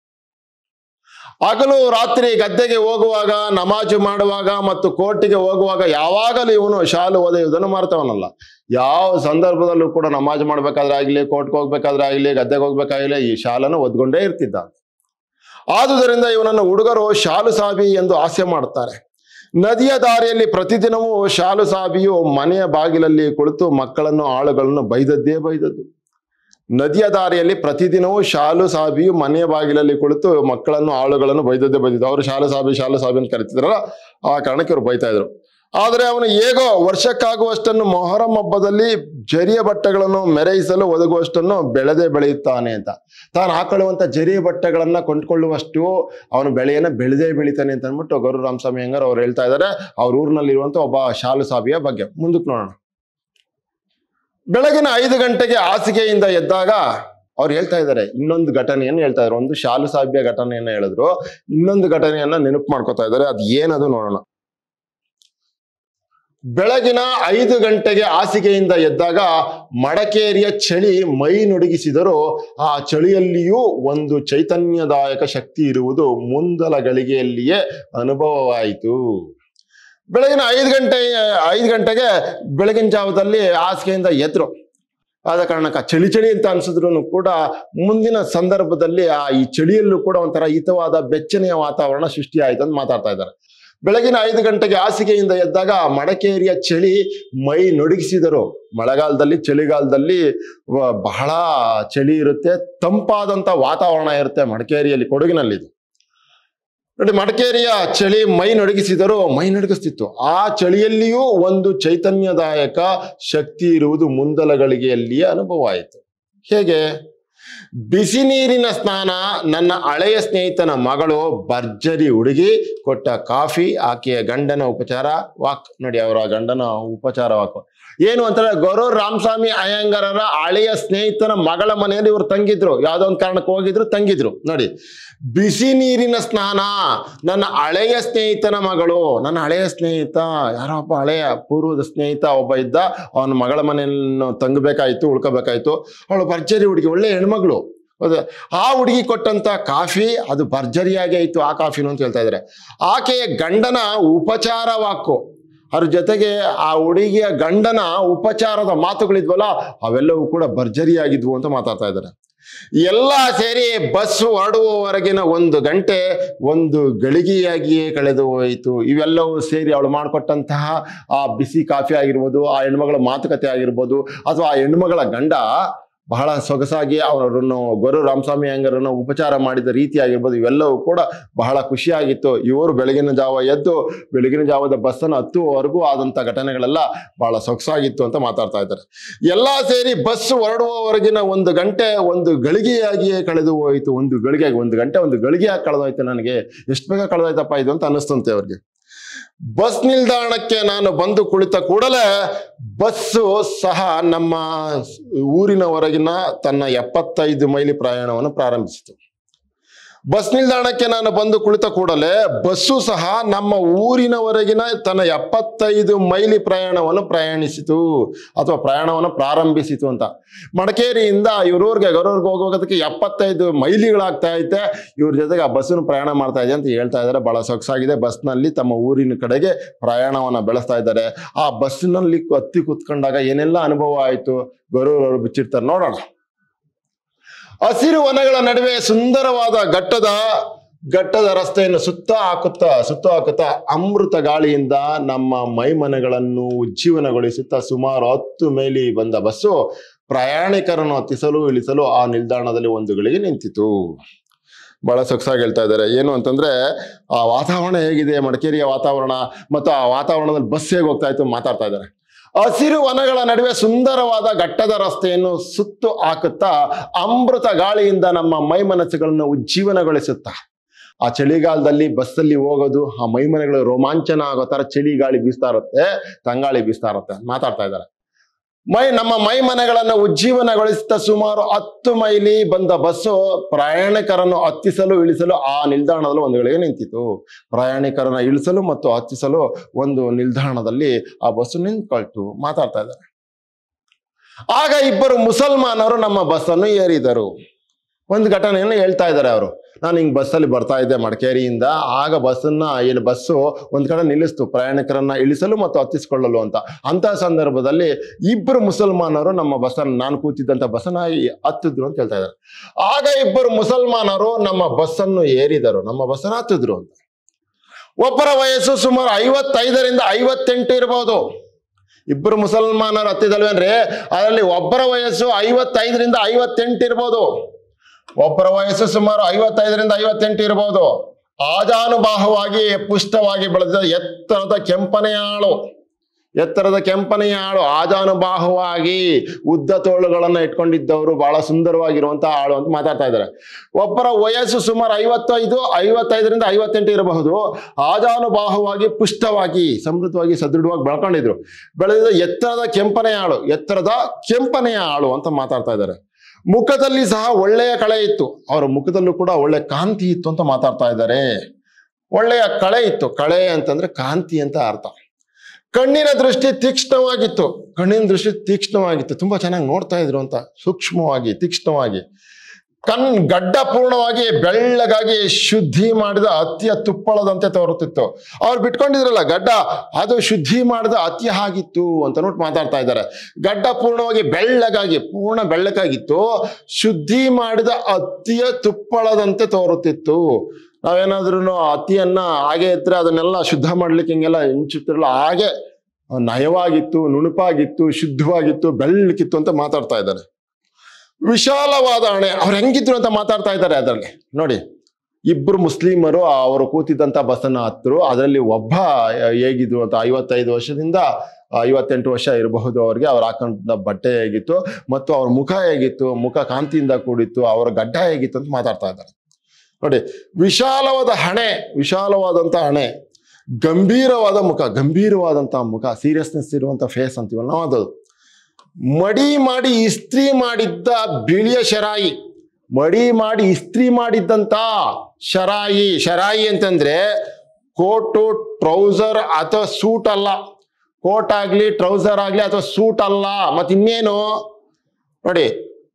ಹಗಲು ರಾತ್ರಿ ಗದ್ದೆಗೆ ಹೋಗುವಾಗ ನಮಾಜು ಮಾಡುವಾಗ ಮತ್ತು ಕೋರ್ಟಿಗೆ ಹೋಗುವಾಗ ಯಾವಾಗಲೂ ಇವನು ಶಾಲು ಓದೆಯುವುದನ್ನು ಮರೆತವನಲ್ಲ ಯಾವ ಸಂದರ್ಭದಲ್ಲೂ ಕೂಡ ನಮಾಜ್ ಮಾಡ್ಬೇಕಾದ್ರೆ ಆಗ್ಲಿ ಕೋರ್ಟ್ಗೆ ಹೋಗ್ಬೇಕಾದ್ರೆ ಆಗ್ಲಿ ಗದ್ದೆಗೆ ಹೋಗ್ಬೇಕಾಗ್ಲಿ ಈ ಶಾಲನ್ನು ಓದ್ಕೊಂಡೇ ಇರ್ತಿದ್ದ ಆದುದರಿಂದ ಇವನನ್ನು ಹುಡುಗರು ಶಾಲು ಸಾಬಿ ಎಂದು ಹಾಸ್ಯ ಮಾಡುತ್ತಾರೆ ನದಿಯ ದಾರಿಯಲ್ಲಿ ಪ್ರತಿದಿನವೂ ಶಾಲು ಸಾಬಿಯು ಮನೆಯ ಬಾಗಿಲಲ್ಲಿ ಕುಳಿತು ಮಕ್ಕಳನ್ನು ಆಳುಗಳನ್ನು ಬೈದದ್ದೇ ಬೈದದ್ದು ನದಿಯ ದಾರಿಯಲ್ಲಿ ಪ್ರತಿದಿನವೂ ಶಾಲು ಸಾಬಿಯು ಮನೆಯ ಬಾಗಿಲಲ್ಲಿ ಕುಳಿತು ಮಕ್ಕಳನ್ನು ಆಳುಗಳನ್ನು ಬೈದದ್ದೇ ಬೈದಿದ್ದು ಅವರು ಶಾಲು ಸಾಬಿ ಶಾಲು ಸಾಬಿ ಅಂತ ಕರಿತಿದ್ರಲ್ಲ ಆ ಕಾರಣಕ್ಕೆ ಇವರು ಬೈತಾ ಇದ್ರು ಆದರೆ ಅವನು ಹೇಗೋ ವರ್ಷಕ್ಕಾಗುವಷ್ಟನ್ನು ಮೊಹರಂ ಹಬ್ಬದಲ್ಲಿ ಜರಿಯ ಬಟ್ಟೆಗಳನ್ನು ಮೆರೈಸಲು ಒದಗುವಷ್ಟನ್ನು ಬೆಳೆದೇ ಬೆಳೆಯುತ್ತಾನೆ ಅಂತ ತಾನು ಹಾಕೊಳ್ಳುವಂತ ಜರಿಯ ಬಟ್ಟೆಗಳನ್ನ ಕೊಂಡ್ಕೊಳ್ಳುವಷ್ಟು ಅವನು ಬೆಳೆಯನ್ನ ಬೆಳೆದೇ ಬೆಳಿತಾನೆ ಅಂತ ಅಂದ್ಬಿಟ್ಟು ಗೌರವ ರಾಮಸ್ವಾಮಿ ಅಯ್ಯಂಗಾರ್ ಅವ್ರು ಹೇಳ್ತಾ ಇದ್ದಾರೆ ಅವ್ರ ಊರಿನಲ್ಲಿರುವಂತ ಒಬ್ಬ ಶಾಲು ಸಾಬಿಯ ಬಗ್ಗೆ ಮುಂದಕ್ಕೆ ನೋಡೋಣ ಬೆಳಗಿನ ಐದು ಗಂಟೆಗೆ ಹಾಸಿಗೆಯಿಂದ ಎದ್ದಾಗ ಅವ್ರು ಹೇಳ್ತಾ ಇದ್ದಾರೆ ಇನ್ನೊಂದು ಘಟನೆಯನ್ನು ಹೇಳ್ತಾ ಇದ್ದಾರೆ ಒಂದು ಶಾಲು ಸಾಬಿಯ ಘಟನೆಯನ್ನ ಹೇಳಿದ್ರು ಇನ್ನೊಂದು ಘಟನೆಯನ್ನ ನೆನಪು ಮಾಡ್ಕೋತಾ ಇದ್ದಾರೆ ಅದು ಏನದು ನೋಡೋಣ ಬೆಳಗಿನ ಐದು ಗಂಟೆಗೆ ಹಾಸಿಗೆಯಿಂದ ಎದ್ದಾಗ ಮಡಕೇರಿಯ ಚಳಿ ಮೈ ನುಡುಗಿಸಿದರೂ ಆ ಚಳಿಯಲ್ಲಿಯೂ ಒಂದು ಚೈತನ್ಯದಾಯಕ ಶಕ್ತಿ ಇರುವುದು ಮುಂದಲ ಗಳಿಗೆಯಲ್ಲಿಯೇ ಅನುಭವವಾಯಿತು ಬೆಳಗಿನ ಐದು ಗಂಟೆ ಐದು ಗಂಟೆಗೆ ಬೆಳಗಿನ ಜಾವದಲ್ಲಿ ಹಾಸಿಗೆಯಿಂದ ಎದ್ರು ಆದ ಕಾರಣಕ್ಕೆ ಆ ಚಳಿ ಚಳಿ ಅಂತ ಅನ್ಸಿದ್ರು ಕೂಡ ಮುಂದಿನ ಸಂದರ್ಭದಲ್ಲಿ ಆ ಈ ಚಳಿಯಲ್ಲೂ ಕೂಡ ಒಂಥರ ಹಿತವಾದ ಬೆಚ್ಚನೆಯ ವಾತಾವರಣ ಸೃಷ್ಟಿ ಆಯ್ತು ಅಂತ ಮಾತಾಡ್ತಾ ಇದ್ದಾರೆ ಬೆಳಗಿನ ಐದು ಗಂಟೆಗೆ ಹಾಸಿಗೆಯಿಂದ ಎದ್ದಾಗ ಮಡಕೇರಿಯ ಚಳಿ ಮೈ ನಡುಗಿಸಿದರು ಮಳೆಗಾಲದಲ್ಲಿ ಚಳಿಗಾಲದಲ್ಲಿ ವ- ಬಹಳ ಚಳಿ ಇರುತ್ತೆ ತಂಪಾದಂತ ವಾತಾವರಣ ಇರುತ್ತೆ ಮಡಿಕೇರಿಯಲ್ಲಿ ಕೊಡಗಿನಲ್ಲಿ ಇದು ನೋಡಿ ಮಡಿಕೇರಿಯ ಚಳಿ ಮೈ ನಡುಗಿಸಿದರೂ ಮೈ ನಡುಗಿಸ್ತಿತ್ತು ಆ ಚಳಿಯಲ್ಲಿಯೂ ಒಂದು ಚೈತನ್ಯದಾಯಕ ಶಕ್ತಿ ಇರುವುದು ಮುಂದಲ ಗಳಿಗೆಯಲ್ಲಿಯೇ ಅನುಭವ ಆಯಿತು ಹೇಗೆ ಬಿಸಿ ನೀರಿನ ಸ್ನಾನ ನನ್ನ ಹಳೆಯ ಸ್ನೇಹಿತನ ಮಗಳು ಭರ್ಜರಿ ಹುಡುಗಿ ಕೊಟ್ಟ ಕಾಫಿ ಆಕೆಯ ಗಂಡನ ಉಪಚಾರ ವಾಕ್ ನೋಡಿ ಅವರ ಗಂಡನ ಉಪಚಾರ ವಾಕ್ ಏನು ಅಂತಂದ್ರೆ ಗೌರವ್ ರಾಮಸ್ವಾಮಿ ಅಯ್ಯಂಗಾರರ ಹಳೆಯ ಸ್ನೇಹಿತನ ಮಗಳ ಮನೆಯಲ್ಲಿ ಇವರು ತಂಗಿದ್ರು ಯಾವ್ದೋ ಒಂದು ಕಾರಣಕ್ಕೆ ಹೋಗಿದ್ರು ತಂಗಿದ್ರು ನೋಡಿ ಬಿಸಿ ನೀರಿನ ಸ್ನಾನ ನನ್ನ ಹಳೆಯ ಸ್ನೇಹಿತನ ಮಗಳು ನನ್ನ ಹಳೆಯ ಸ್ನೇಹಿತ ಯಾರೋ ಒಬ್ಬ ಹಳೆಯ ಪೂರ್ವದ ಸ್ನೇಹಿತ ಒಬ್ಬ ಇದ್ದ ಅವನ ಮಗಳ ಮನೆಯನ್ನು ತಂಗಬೇಕಾಯ್ತು ಉಳ್ಕೋಬೇಕಾಯ್ತು ಅವಳು ಭರ್ಜರಿ ಹುಡುಗಿ ಒಳ್ಳೆ ಹೆಣ್ಮಗಳು ಹೌದಾ ಆ ಹುಡುಗಿ ಕೊಟ್ಟಂತ ಕಾಫಿ ಅದು ಭರ್ಜರಿಯಾಗಿ ಆಯ್ತು ಆ ಕಾಫಿನು ಅಂತ ಹೇಳ್ತಾ ಇದ್ದಾರೆ ಆಕೆಯ ಗಂಡನ ಉಪಚಾರ ವಾಕು ಅದ್ರ ಜೊತೆಗೆ ಆ ಹುಡುಗಿಯ ಗಂಡನ ಉಪಚಾರದ ಮಾತುಗಳಿದ್ವಲ್ಲ ಅವೆಲ್ಲವೂ ಕೂಡ ಭರ್ಜರಿಯಾಗಿದ್ವು ಅಂತ ಮಾತಾಡ್ತಾ ಇದ್ದಾರೆ ಎಲ್ಲ ಸೇರಿ ಬಸ್ ಹೊರಡುವವರೆಗಿನ ಒಂದು ಗಂಟೆ ಒಂದು ಗಳಿಗೆಯಾಗಿಯೇ ಕಳೆದು ಹೋಯಿತು ಇವೆಲ್ಲವೂ ಸೇರಿ ಅವಳು ಮಾಡಿಕೊಟ್ಟಂತಹ ಆ ಬಿಸಿ ಕಾಫಿ ಆಗಿರ್ಬೋದು ಆ ಹೆಣ್ಮಗಳ ಮಾತುಕತೆ ಆಗಿರ್ಬೋದು ಅಥವಾ ಆ ಹೆಣ್ಮಗಳ ಗಂಡ ಬಹಳ ಸೊಗಸಾಗಿ ಅವರನ್ನು ಗೊರು ರಾಮಸ್ವಾಮಿ ಅಯ್ಯಂಗಾರನ್ನು ಉಪಚಾರ ಮಾಡಿದ ರೀತಿ ಆಗಿರ್ಬೋದು ಇವೆಲ್ಲವೂ ಕೂಡ ಬಹಳ ಖುಷಿಯಾಗಿತ್ತು ಇವರು ಬೆಳಗಿನ ಜಾವ ಎದ್ದು ಬೆಳಗಿನ ಜಾವದ ಬಸ್ಸನ್ನು ಹತ್ತುವವರೆಗೂ ಆದಂಥ ಘಟನೆಗಳೆಲ್ಲ ಬಹಳ ಸೊಗಸಾಗಿತ್ತು ಅಂತ ಮಾತಾಡ್ತಾ ಇದ್ದಾರೆ ಎಲ್ಲ ಸೇರಿ ಬಸ್ ಹೊರಡುವವರೆಗಿನ ಒಂದು ಗಂಟೆ ಒಂದು ಗಳಿಗೆಯಾಗಿಯೇ ಕಳೆದು ಹೋಯಿತು ಒಂದು ಗಳಿಗೆ ಒಂದು ಗಂಟೆ ಒಂದು ಗಳಿಗೆಯಾಗಿ ಕಳೆದೋಯ್ತು ನನಗೆ ಎಷ್ಟು ಬೇಗ ಕಳೆದೋಯ್ತಪ್ಪ ಇದು ಅಂತ ಅನ್ನಿಸ್ತಂತೆ ಅವ್ರಿಗೆ ಬಸ್ ನಿಲ್ದಾಣಕ್ಕೆ ನಾನು ಬಂದು ಕುಳಿತ ಕೂಡಲೇ ಬಸ್ಸು ಸಹ ನಮ್ಮ ಊರಿನ ಹೊರಗಿನ ತನ್ನ ಎಪ್ಪತ್ತೈದು ಮೈಲಿ ಪ್ರಯಾಣವನ್ನು ಪ್ರಾರಂಭಿಸಿತು ಬಸ್ ನಿಲ್ದಾಣಕ್ಕೆ ನಾನು ಬಂದು ಕುಳಿತ ಕೂಡಲೇ ಬಸ್ಸು ಸಹ ನಮ್ಮ ಊರಿನವರೆಗಿನ ತನ್ನ ಎಪ್ಪತ್ತೈದು ಮೈಲಿ ಪ್ರಯಾಣವನ್ನು ಪ್ರಯಾಣಿಸಿತು ಅಥವಾ ಪ್ರಯಾಣವನ್ನು ಪ್ರಾರಂಭಿಸಿತು ಅಂತ ಮಡಿಕೇರಿಯಿಂದ ಇವ್ರೂರ್ಗೆ ಗೌರವ್ರಿಗೆ ಹೋಗೋದಕ್ಕೆ ಎಪ್ಪತ್ತೈದು ಮೈಲಿಗಳಾಗ್ತಾ ಐತೆ ಇವ್ರ ಜೊತೆಗೆ ಆ ಬಸ್ಸನ್ನು ಪ್ರಯಾಣ ಮಾಡ್ತಾ ಇದೆ ಅಂತ ಹೇಳ್ತಾ ಇದ್ದಾರೆ ಬಹಳ ಸೊಗಸಾಗಿದೆ ಬಸ್ನಲ್ಲಿ ತಮ್ಮ ಊರಿನ ಕಡೆಗೆ ಪ್ರಯಾಣವನ್ನು ಬೆಳೆಸ್ತಾ ಇದ್ದಾರೆ ಆ ಬಸ್ಸಿನಲ್ಲಿ ಹತ್ತಿ ಕೂತ್ಕೊಂಡಾಗ ಏನೆಲ್ಲ ಅನುಭವ ಆಯಿತು ಗೌರವರು ಬಿಚ್ಚಿರ್ತಾರೆ ನೋಡೋಣ ಹಸಿರು ವನಗಳ ನಡುವೆ ಸುಂದರವಾದ ಘಟ್ಟದ ಘಟ್ಟದ ರಸ್ತೆಯನ್ನು ಸುತ್ತ ಹಾಕುತ್ತಾ ಸುತ್ತ ಹಾಕುತ್ತಾ ಅಮೃತ ಗಾಳಿಯಿಂದ ನಮ್ಮ ಮೈಮನೆಗಳನ್ನು ಉಜ್ಜೀವನಗೊಳಿಸುತ್ತಾ ಸುಮಾರು ಹತ್ತು ಮೈಲಿ ಬಂದ ಬಸ್ಸು ಪ್ರಯಾಣಿಕರನ್ನು ಹತ್ತಿಸಲು ಇಳಿಸಲು ಆ ನಿಲ್ದಾಣದಲ್ಲಿ ಒಂದು ಗಳಿಗೆ ನಿಂತಿತು ಬಹಳ ಸೊಗಸಾಗಿ ಹೇಳ್ತಾ ಇದ್ದಾರೆ ಏನು ಅಂತಂದ್ರೆ ಆ ವಾತಾವರಣ ಹೇಗಿದೆ ಮಡಿಕೇರಿಯ ವಾತಾವರಣ ಮತ್ತು ಆ ವಾತಾವರಣದಲ್ಲಿ ಬಸ್ ಹೇಗೆ ಹೋಗ್ತಾ ಇತ್ತು ಮಾತಾಡ್ತಾ ಇದ್ದಾರೆ ಹಸಿರು ವನಗಳ ನಡುವೆ ಸುಂದರವಾದ ಘಟ್ಟದ ರಸ್ತೆಯನ್ನು ಸುತ್ತು ಹಾಕುತ್ತಾ ಅಮೃತ ಗಾಳಿಯಿಂದ ನಮ್ಮ ಮೈ ಮನಸ್ಸುಗಳನ್ನು ಉಜ್ಜೀವನಗೊಳಿಸುತ್ತಾ ಆ ಚಳಿಗಾಲದಲ್ಲಿ ಬಸ್ಸಲ್ಲಿ ಹೋಗೋದು ಆ ಮೈಮನೆಗಳು ರೋಮಾಂಚನ ಆಗೋ ತರ ಚಳಿ ಗಾಳಿ ಬೀಸ್ತಾ ಇರುತ್ತೆ ತಂಗಾಳಿ ಬೀಸ್ತಾ ಇರುತ್ತೆ ಮಾತಾಡ್ತಾ ಇದ್ದಾರೆ ಮೈ ನಮ್ಮ ಮೈ ಮನೆಗಳನ್ನು ಉಜ್ಜೀವನಗೊಳಿಸುತ್ತಾ ಸುಮಾರು ಹತ್ತು ಮೈಲಿ ಬಂದ ಬಸ್ಸು ಪ್ರಯಾಣಿಕರನ್ನು ಹತ್ತಿಸಲು ಇಳಿಸಲು ಆ ನಿಲ್ದಾಣದಲ್ಲಿ ಒಂದು ಗಳಿಗೆ ನಿಂತಿತು ಪ್ರಯಾಣಿಕರನ್ನ ಇಳಿಸಲು ಮತ್ತು ಹತ್ತಿಸಲು ಒಂದು ನಿಲ್ದಾಣದಲ್ಲಿ ಆ ಬಸ್ಸು ನಿಂತ್ಕೊಳ್ತು ಮಾತಾಡ್ತಾ ಇದ್ದಾರೆ ಆಗ ಇಬ್ಬರು ಮುಸಲ್ಮಾನರು ನಮ್ಮ ಬಸ್ಸನ್ನು ಏರಿದರು ಒಂದು ಘಟನೆಯನ್ನು ಹೇಳ್ತಾ ಇದ್ದಾರೆ ಅವರು ನಾನು ಹಿಂಗ್ ಬಸ್ಸಲ್ಲಿ ಬರ್ತಾ ಇದ್ದೆ ಮಡಿಕೇರಿಯಿಂದ ಆಗ ಬಸ್ಸನ್ನ ಇಲ್ಲಿ ಬಸ್ಸು ಒಂದ್ ಕಡೆ ನಿಲ್ಲಿಸ್ತು ಪ್ರಯಾಣಿಕರನ್ನ ಇಳಿಸಲು ಮತ್ತು ಹತ್ತಿಸ್ಕೊಳ್ಳಲು ಅಂತ ಅಂತ ಸಂದರ್ಭದಲ್ಲಿ ಇಬ್ಬರು ಮುಸಲ್ಮಾನರು ನಮ್ಮ ಬಸ್ಸನ್ನು ನಾನು ಕೂತಿದ್ದಂತ ಬಸ್ಸನ್ನ ಈ- ಹತ್ತಿದ್ರು ಅಂತ ಹೇಳ್ತಾ ಇದ್ದಾರೆ ಆಗ ಇಬ್ಬರು ಮುಸಲ್ಮಾನರು ನಮ್ಮ ಬಸ್ಸನ್ನು ಏರಿದರು ನಮ್ಮ ಬಸ್ಸನ್ನು ಹತ್ತಿದ್ರು ಅಂತ ಒಬ್ಬರ ವಯಸ್ಸು ಸುಮಾರು ಐವತ್ತೈದರಿಂದ ಐವತ್ತೆಂಟು ಇರಬಹುದು ಇಬ್ಬರು ಮುಸಲ್ಮಾನರು ಹತ್ತಿದಲ್ವೇನ್ರಿ ಅದರಲ್ಲಿ ಒಬ್ಬರ ವಯಸ್ಸು ಐವತ್ತೈದರಿಂದ ಐವತ್ತೆಂಟು ಇರ್ಬೋದು ಒಬ್ಬರ ವಯಸ್ಸು ಸುಮಾರು ಐವತ್ತೈದರಿಂದ ಐವತ್ತೆಂಟು ಇರಬಹುದು ಆಜಾನುಬಾಹವಾಗಿ ಪುಷ್ಟವಾಗಿ ಬೆಳೆದ ಎತ್ತರದ ಕೆಂಪನೆಯ ಆಳು ಎತ್ತರದ ಕೆಂಪನೆಯ ಆಳು ಆಜಾನುಬಾಹುವಾಗಿ ಉದ್ದ ತೋಳುಗಳನ್ನ ಇಟ್ಕೊಂಡಿದ್ದವರು ಬಹಳ ಸುಂದರವಾಗಿರುವಂತಹ ಆಳು ಅಂತ ಮಾತಾಡ್ತಾ ಇದ್ದಾರೆ ಒಬ್ಬರ ವಯಸ್ಸು ಸುಮಾರು ಐವತ್ತೈದು ಐವತ್ತೈದರಿಂದ ಐವತ್ತೆಂಟು ಇರಬಹುದು ಆಜಾನುಬಾಹುವಾಗಿ ಪುಷ್ಟವಾಗಿ ಸಮೃದ್ಧವಾಗಿ ಸದೃಢವಾಗಿ ಬೆಳ್ಕೊಂಡಿದ್ರು ಬೆಳೆದ ಎತ್ತರದ ಕೆಂಪನೆಯ ಆಳು ಎತ್ತರದ ಕೆಂಪನೆಯ ಆಳು ಅಂತ ಮಾತಾಡ್ತಾ ಇದ್ದಾರೆ ಮುಖದಲ್ಲಿ ಸಹ ಒಳ್ಳೆಯ ಕಳೆ ಇತ್ತು ಅವರ ಮುಖದಲ್ಲೂ ಕೂಡ ಒಳ್ಳೆ ಕಾಂತಿ ಇತ್ತು ಅಂತ ಮಾತಾಡ್ತಾ ಇದ್ದಾರೆ ಒಳ್ಳೆಯ ಕಳೆ ಇತ್ತು ಕಳೆ ಅಂತಂದ್ರೆ ಕಾಂತಿ ಅಂತ ಅರ್ಥ ಕಣ್ಣಿನ ದೃಷ್ಟಿ ತೀಕ್ಷ್ಣವಾಗಿತ್ತು ಕಣ್ಣಿನ ದೃಷ್ಟಿ ತೀಕ್ಷ್ಣವಾಗಿತ್ತು ತುಂಬಾ ಚೆನ್ನಾಗಿ ನೋಡ್ತಾ ಇದ್ರು ಅಂತ ಸೂಕ್ಷ್ಮವಾಗಿ ತೀಕ್ಷ್ಣವಾಗಿ ಕಣ್ ಗಡ್ಡ ಪೂರ್ಣವಾಗಿ ಬೆಳ್ಳಗಾಗಿ ಶುದ್ಧಿ ಮಾಡಿದ ಅತಿಯ ತುಪ್ಪಳದಂತೆ ತೋರುತ್ತಿತ್ತು ಅವ್ರು ಬಿಟ್ಕೊಂಡಿದ್ರಲ್ಲ ಗಡ್ಡ ಅದು ಶುದ್ಧಿ ಮಾಡಿದ ಅತಿ ಆಗಿತ್ತು ಅಂತ ನೋಡಿ ಮಾತಾಡ್ತಾ ಇದ್ದಾರೆ ಗಡ್ಡ ಪೂರ್ಣವಾಗಿ ಬೆಳ್ಳಗಾಗಿ ಪೂರ್ಣ ಬೆಳ್ಳಗಾಗಿತ್ತು ಶುದ್ಧಿ ಮಾಡಿದ ಅತಿಯ ತುಪ್ಪಳದಂತೆ ತೋರುತ್ತಿತ್ತು ನಾವೇನಾದ್ರೂ ಅತಿಯನ್ನ ಹಾಗೆ ಇದ್ರೆ ಅದನ್ನೆಲ್ಲ ಶುದ್ಧ ಮಾಡ್ಲಿಕ್ಕೆ ಹಿಂಗೆಲ್ಲ ಹಿಂಚುತ್ತಿರಲ್ಲ ಹಾಗೆ ನಯವಾಗಿತ್ತು ನುಣುಪಾಗಿತ್ತು ಶುದ್ಧವಾಗಿತ್ತು ಬೆಳ್ಳಕ್ಕಿತ್ತು ಅಂತ ಮಾತಾಡ್ತಾ ಇದ್ದಾರೆ ವಿಶಾಲವಾದ ಹಣೆ ಅವ್ರು ಹೆಂಗಿದ್ರು ಅಂತ ಮಾತಾಡ್ತಾ ಇದ್ದಾರೆ ಅದರಲ್ಲಿ ನೋಡಿ ಇಬ್ರು ಮುಸ್ಲಿಮರು ಅವರು ಕೂತಿದ್ದಂತ ಬಸ್ಸನ್ನ ಹತ್ತರು ಅದರಲ್ಲಿ ಒಬ್ಬ ಹೇಗಿದ್ರು ಅಂತ ಐವತ್ತೈದು ವರ್ಷದಿಂದ ಐವತ್ತೆಂಟು ವರ್ಷ ಇರಬಹುದು ಅವ್ರಿಗೆ ಅವ್ರು ಹಾಕೊಂಡ ಬಟ್ಟೆ ಹೇಗಿತ್ತು ಮತ್ತು ಅವ್ರ ಮುಖ ಹೇಗಿತ್ತು ಮುಖ ಕಾಂತಿಯಿಂದ ಕೂಡಿತ್ತು ಅವರ ಗಡ್ಡ ಹೇಗಿತ್ತು ಅಂತ ಮಾತಾಡ್ತಾ ಇದ್ದಾರೆ ನೋಡಿ ವಿಶಾಲವಾದ ಹಣೆ ವಿಶಾಲವಾದಂಥ ಹಣೆ ಗಂಭೀರವಾದ ಮುಖ ಗಂಭೀರವಾದಂತಹ ಮುಖ ಸೀರಿಯಸ್ನೆಸ್ ಇರುವಂತ ಫೇಸ್ ಅಂತೀವಲ್ಲ ನಾವು ಅದು ಮಡಿ ಮಾಡಿ ಇಸ್ತ್ರಿ ಮಾಡಿದ್ದ ಬಿಳಿಯ ಶರಾಯಿ ಮಡಿ ಮಾಡಿ ಇಸ್ತ್ರಿ ಮಾಡಿದ್ದಂತ ಶರಾಯಿ ಶರಾಯಿ ಅಂತಂದ್ರೆ ಕೋಟು ಟ್ರೌಸರ್ ಅಥವಾ ಸೂಟ್ ಅಲ್ಲ ಕೋಟ್ ಆಗ್ಲಿ ಟ್ರೌಸರ್ ಆಗ್ಲಿ ಅಥವಾ ಸೂಟ್ ಅಲ್ಲ ಮತ್ ಇನ್ನೇನು ನೋಡಿ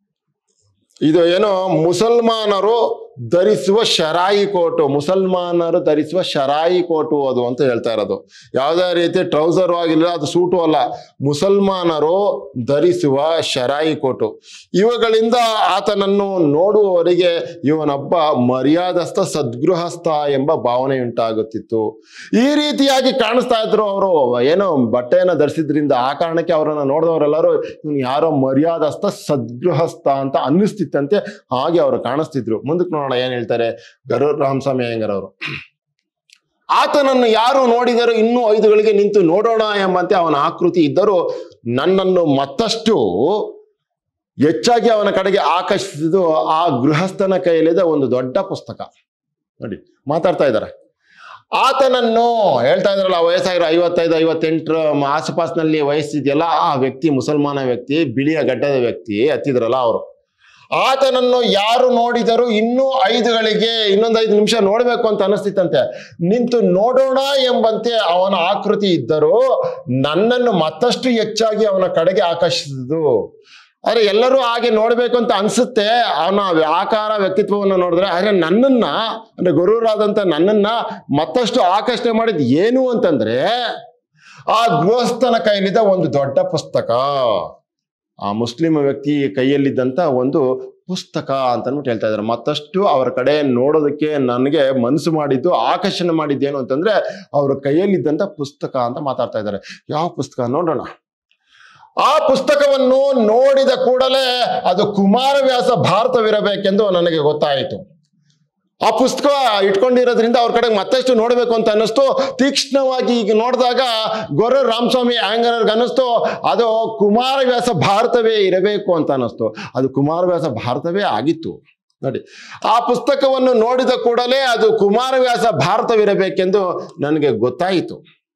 ಇದು ಏನೋ ಮುಸಲ್ಮಾನರು ಧರಿಸುವ ಶರಾಯಿ ಕೋಟು ಮುಸಲ್ಮಾನರು ಧರಿಸುವ ಶರಾಯಿ ಕೋಟು ಅದು ಅಂತ ಹೇಳ್ತಾ ಇರೋದು ಯಾವುದೇ ರೀತಿ ಟ್ರೌಸರ್ ಆಗಿಲ್ಲ ಅದು ಸೂಟು ಅಲ್ಲ ಮುಸಲ್ಮಾನರು ಧರಿಸುವ ಶರಾಯಿ ಕೋಟು ಇವುಗಳಿಂದ ಆತನನ್ನು ನೋಡುವವರಿಗೆ ಇವನೊಬ್ಬ ಮರ್ಯಾದಸ್ಥ ಸದ್ಗೃಹಸ್ಥ ಎಂಬ ಭಾವನೆ ಉಂಟಾಗುತ್ತಿತ್ತು ಈ ರೀತಿಯಾಗಿ ಕಾಣಿಸ್ತಾ ಇದ್ರು ಅವರು ಏನೋ ಬಟ್ಟೆಯನ್ನು ಧರಿಸಿದ್ರಿಂದ ಆ ಕಾರಣಕ್ಕೆ ಅವರನ್ನು ನೋಡಿದವರೆಲ್ಲರೂ ಇವನು ಯಾರೋ ಮರ್ಯಾದಸ್ಥ ಸದ್ಗೃಹಸ್ಥ ಅಂತ ಅನ್ನಿಸ್ತಿತ್ತಂತೆ ಹಾಗೆ ಅವರು ಕಾಣಿಸ್ತಿದ್ರು ಮುಂದಕ್ಕೆ ನೋಡೋಣ ಏನ್ ಹೇಳ್ತಾರೆ ಗರೂರ್ ರಾಮಸ್ವಾಮಿ ಅಯ್ಯಂಗರ್ ಅವರು ಆತನನ್ನು ಯಾರು ನೋಡಿದರೂ ಇನ್ನೂ ಐದುಗಳಿಗೆ ನಿಂತು ನೋಡೋಣ ಎಂಬಂತೆ ಅವನ ಆಕೃತಿ ಇದ್ದರೂ ನನ್ನನ್ನು ಮತ್ತಷ್ಟು ಹೆಚ್ಚಾಗಿ ಅವನ ಕಡೆಗೆ ಆಕರ್ಷಿಸಿದ್ದು ಆ ಗೃಹಸ್ಥನ ಕೈಯಲ್ಲಿದ್ದ ಒಂದು ದೊಡ್ಡ ಪುಸ್ತಕ ನೋಡಿ ಮಾತಾಡ್ತಾ ಇದ್ದಾರೆ ಆತನನ್ನು ಹೇಳ್ತಾ ಇದ್ರಲ್ಲ ವಯಸ್ಸಾಗಿರೋ ಐವತ್ತೈದು ಐವತ್ತೆಂಟರ ಆಸುಪಾಸಿನಲ್ಲಿ ವಯಸ್ಸಿದೆಯಲ್ಲ ಆ ವ್ಯಕ್ತಿ ಮುಸಲ್ಮಾನ ವ್ಯಕ್ತಿ ಬಿಳಿಯ ಗಡ್ಡದ ವ್ಯಕ್ತಿ ಹತ್ತಿದ್ರಲ್ಲ ಅವರು ಆತನನ್ನು ಯಾರು ನೋಡಿದರೂ ಇನ್ನೂ ಐದುಗಳಿಗೆ ಇನ್ನೊಂದು ಐದು ನಿಮಿಷ ನೋಡ್ಬೇಕು ಅಂತ ಅನಿಸ್ತಿತ್ತಂತೆ ನಿಂತು ನೋಡೋಣ ಎಂಬಂತೆ ಅವನ ಆಕೃತಿ ಇದ್ದರೂ ನನ್ನನ್ನು ಮತ್ತಷ್ಟು ಹೆಚ್ಚಾಗಿ ಅವನ ಕಡೆಗೆ ಆಕರ್ಷಿಸಿದ್ದು ಆದ್ರೆ ಎಲ್ಲರೂ ಹಾಗೆ ನೋಡ್ಬೇಕು ಅಂತ ಅನ್ಸುತ್ತೆ ಅವನ ಆಕಾರ ವ್ಯಕ್ತಿತ್ವವನ್ನು ನೋಡಿದ್ರೆ ಆದ್ರೆ ನನ್ನನ್ನ ಅಂದ್ರೆ ಗುರುರಾದಂತ ನನ್ನನ್ನ ಮತ್ತಷ್ಟು ಆಕರ್ಷಣೆ ಮಾಡಿದ್ ಏನು ಅಂತಂದ್ರೆ ಆ ಗೃಹಸ್ಥನ ಕೈಲಿದ್ದ ಒಂದು ದೊಡ್ಡ ಪುಸ್ತಕ ಆ ಮುಸ್ಲಿಂ ವ್ಯಕ್ತಿ ಕೈಯಲ್ಲಿದ್ದಂತ ಒಂದು ಪುಸ್ತಕ ಅಂತ ಅಂದ್ಬಿಟ್ಟು ಹೇಳ್ತಾ ಇದ್ದಾರೆ ಮತ್ತಷ್ಟು ಅವರ ಕಡೆ ನೋಡೋದಕ್ಕೆ ನನಗೆ ಮನಸ್ಸು ಮಾಡಿದ್ದು ಆಕರ್ಷಣೆ ಮಾಡಿದ್ದೇನು ಅಂತಂದ್ರೆ ಅವ್ರ ಕೈಯಲ್ಲಿದ್ದಂತ ಪುಸ್ತಕ ಅಂತ ಮಾತಾಡ್ತಾ ಇದ್ದಾರೆ ಯಾವ ಪುಸ್ತಕ ನೋಡೋಣ ಆ ಪುಸ್ತಕವನ್ನು ನೋಡಿದ ಕೂಡಲೇ ಅದು ಕುಮಾರವ್ಯಾಸ ಭಾರತವಿರಬೇಕೆಂದು ನನಗೆ ಗೊತ್ತಾಯಿತು ಆ ಪುಸ್ತಕ ಇಟ್ಕೊಂಡಿರೋದ್ರಿಂದ ಅವ್ರ ಕಡೆ ಮತ್ತಷ್ಟು ನೋಡಬೇಕು ಅಂತ ಅನ್ನಿಸ್ತು ತೀಕ್ಷ್ಣವಾಗಿ ಈಗ ನೋಡಿದಾಗ ಗೊರ ರಾಮಸ್ವಾಮಿ ಆಂಗರ್ಗೆ ಅನ್ನಿಸ್ತು ಅದು ಕುಮಾರವ್ಯಾಸ ಭಾರತವೇ ಇರಬೇಕು ಅಂತ ಅನ್ನಿಸ್ತು ಅದು ಕುಮಾರವ್ಯಾಸ ಭಾರತವೇ ಆಗಿತ್ತು ನೋಡಿ ಆ ಪುಸ್ತಕವನ್ನು ನೋಡಿದ ಕೂಡಲೇ ಅದು ಕುಮಾರವ್ಯಾಸ ಭಾರತವಿರಬೇಕೆಂದು ನನಗೆ ಗೊತ್ತಾಯಿತು